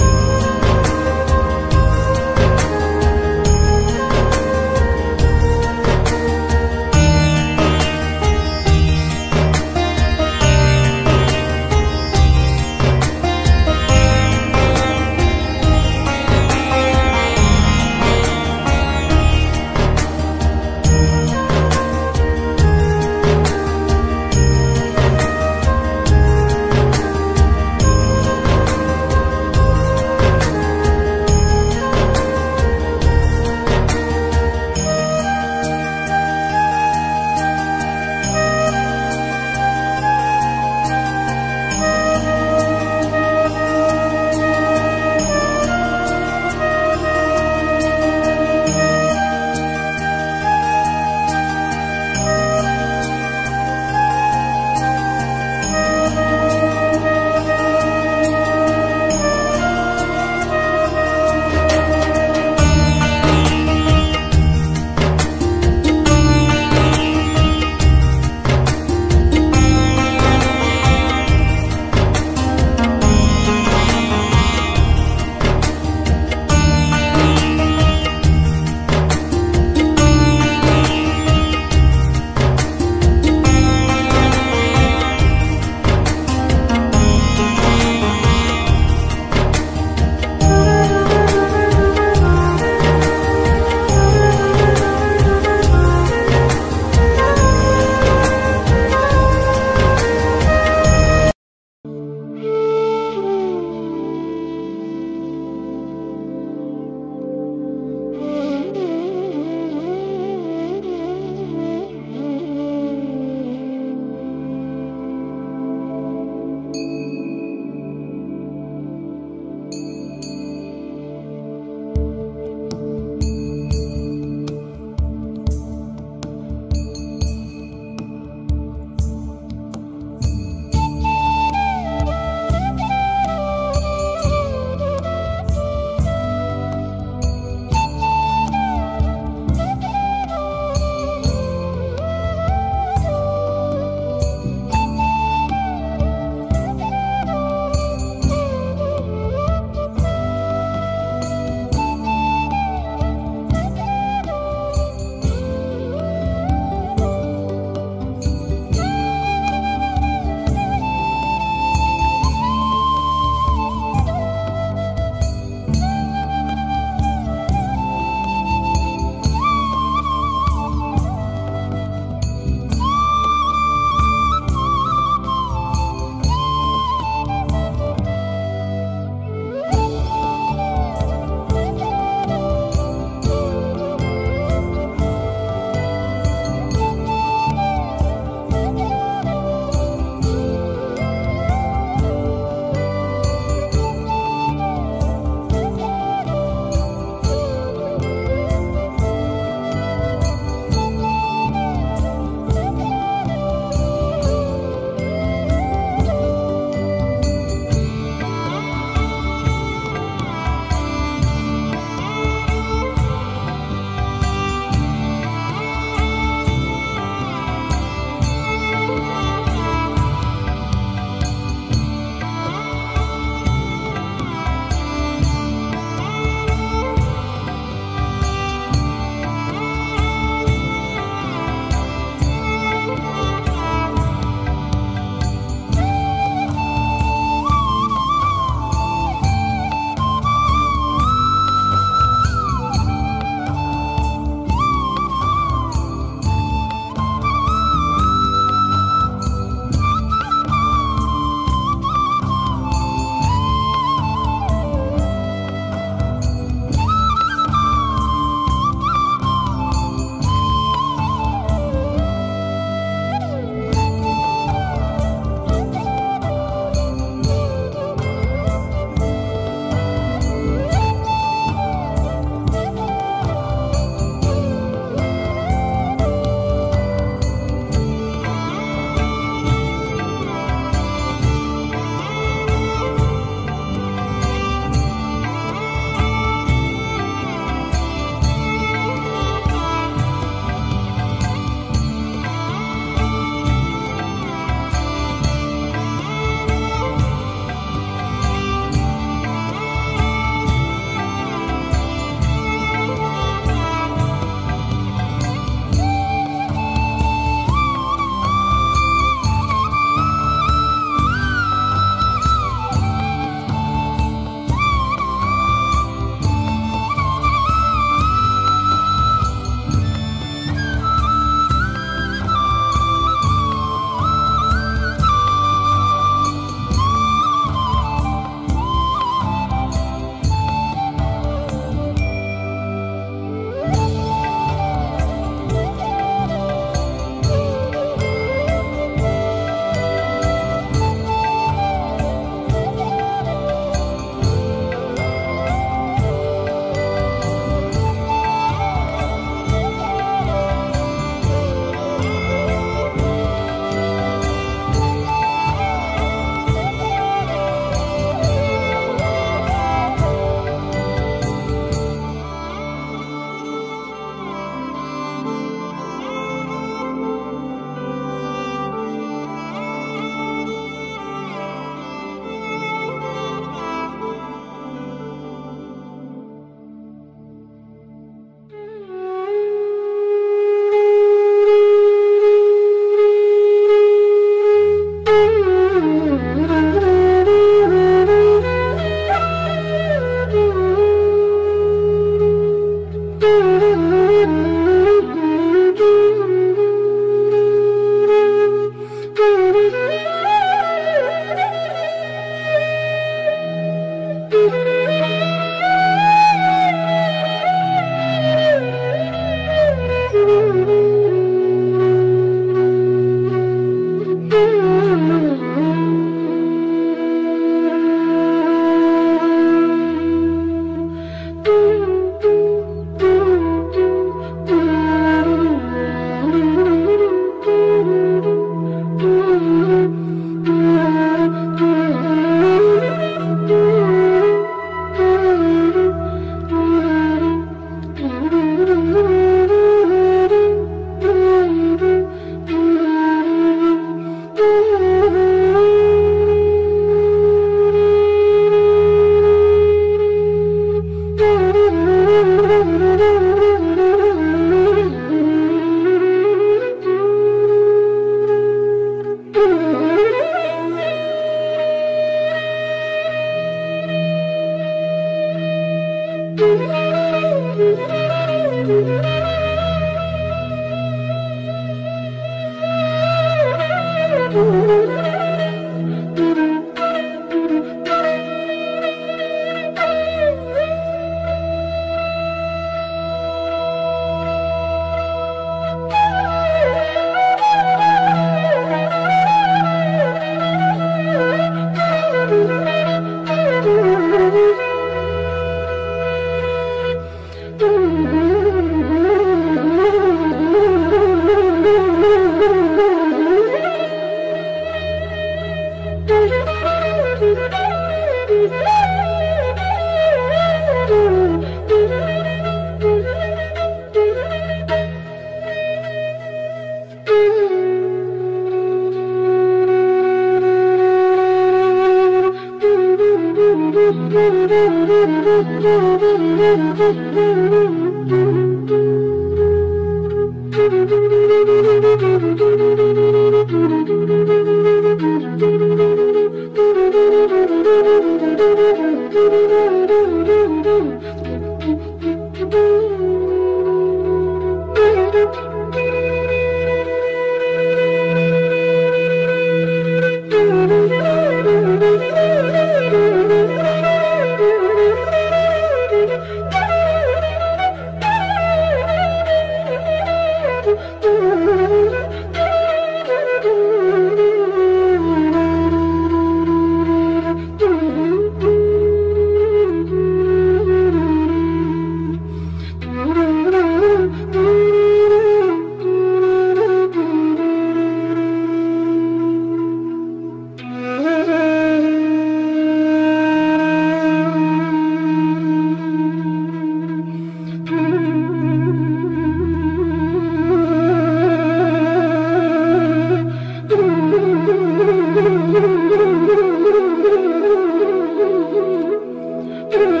Thank you.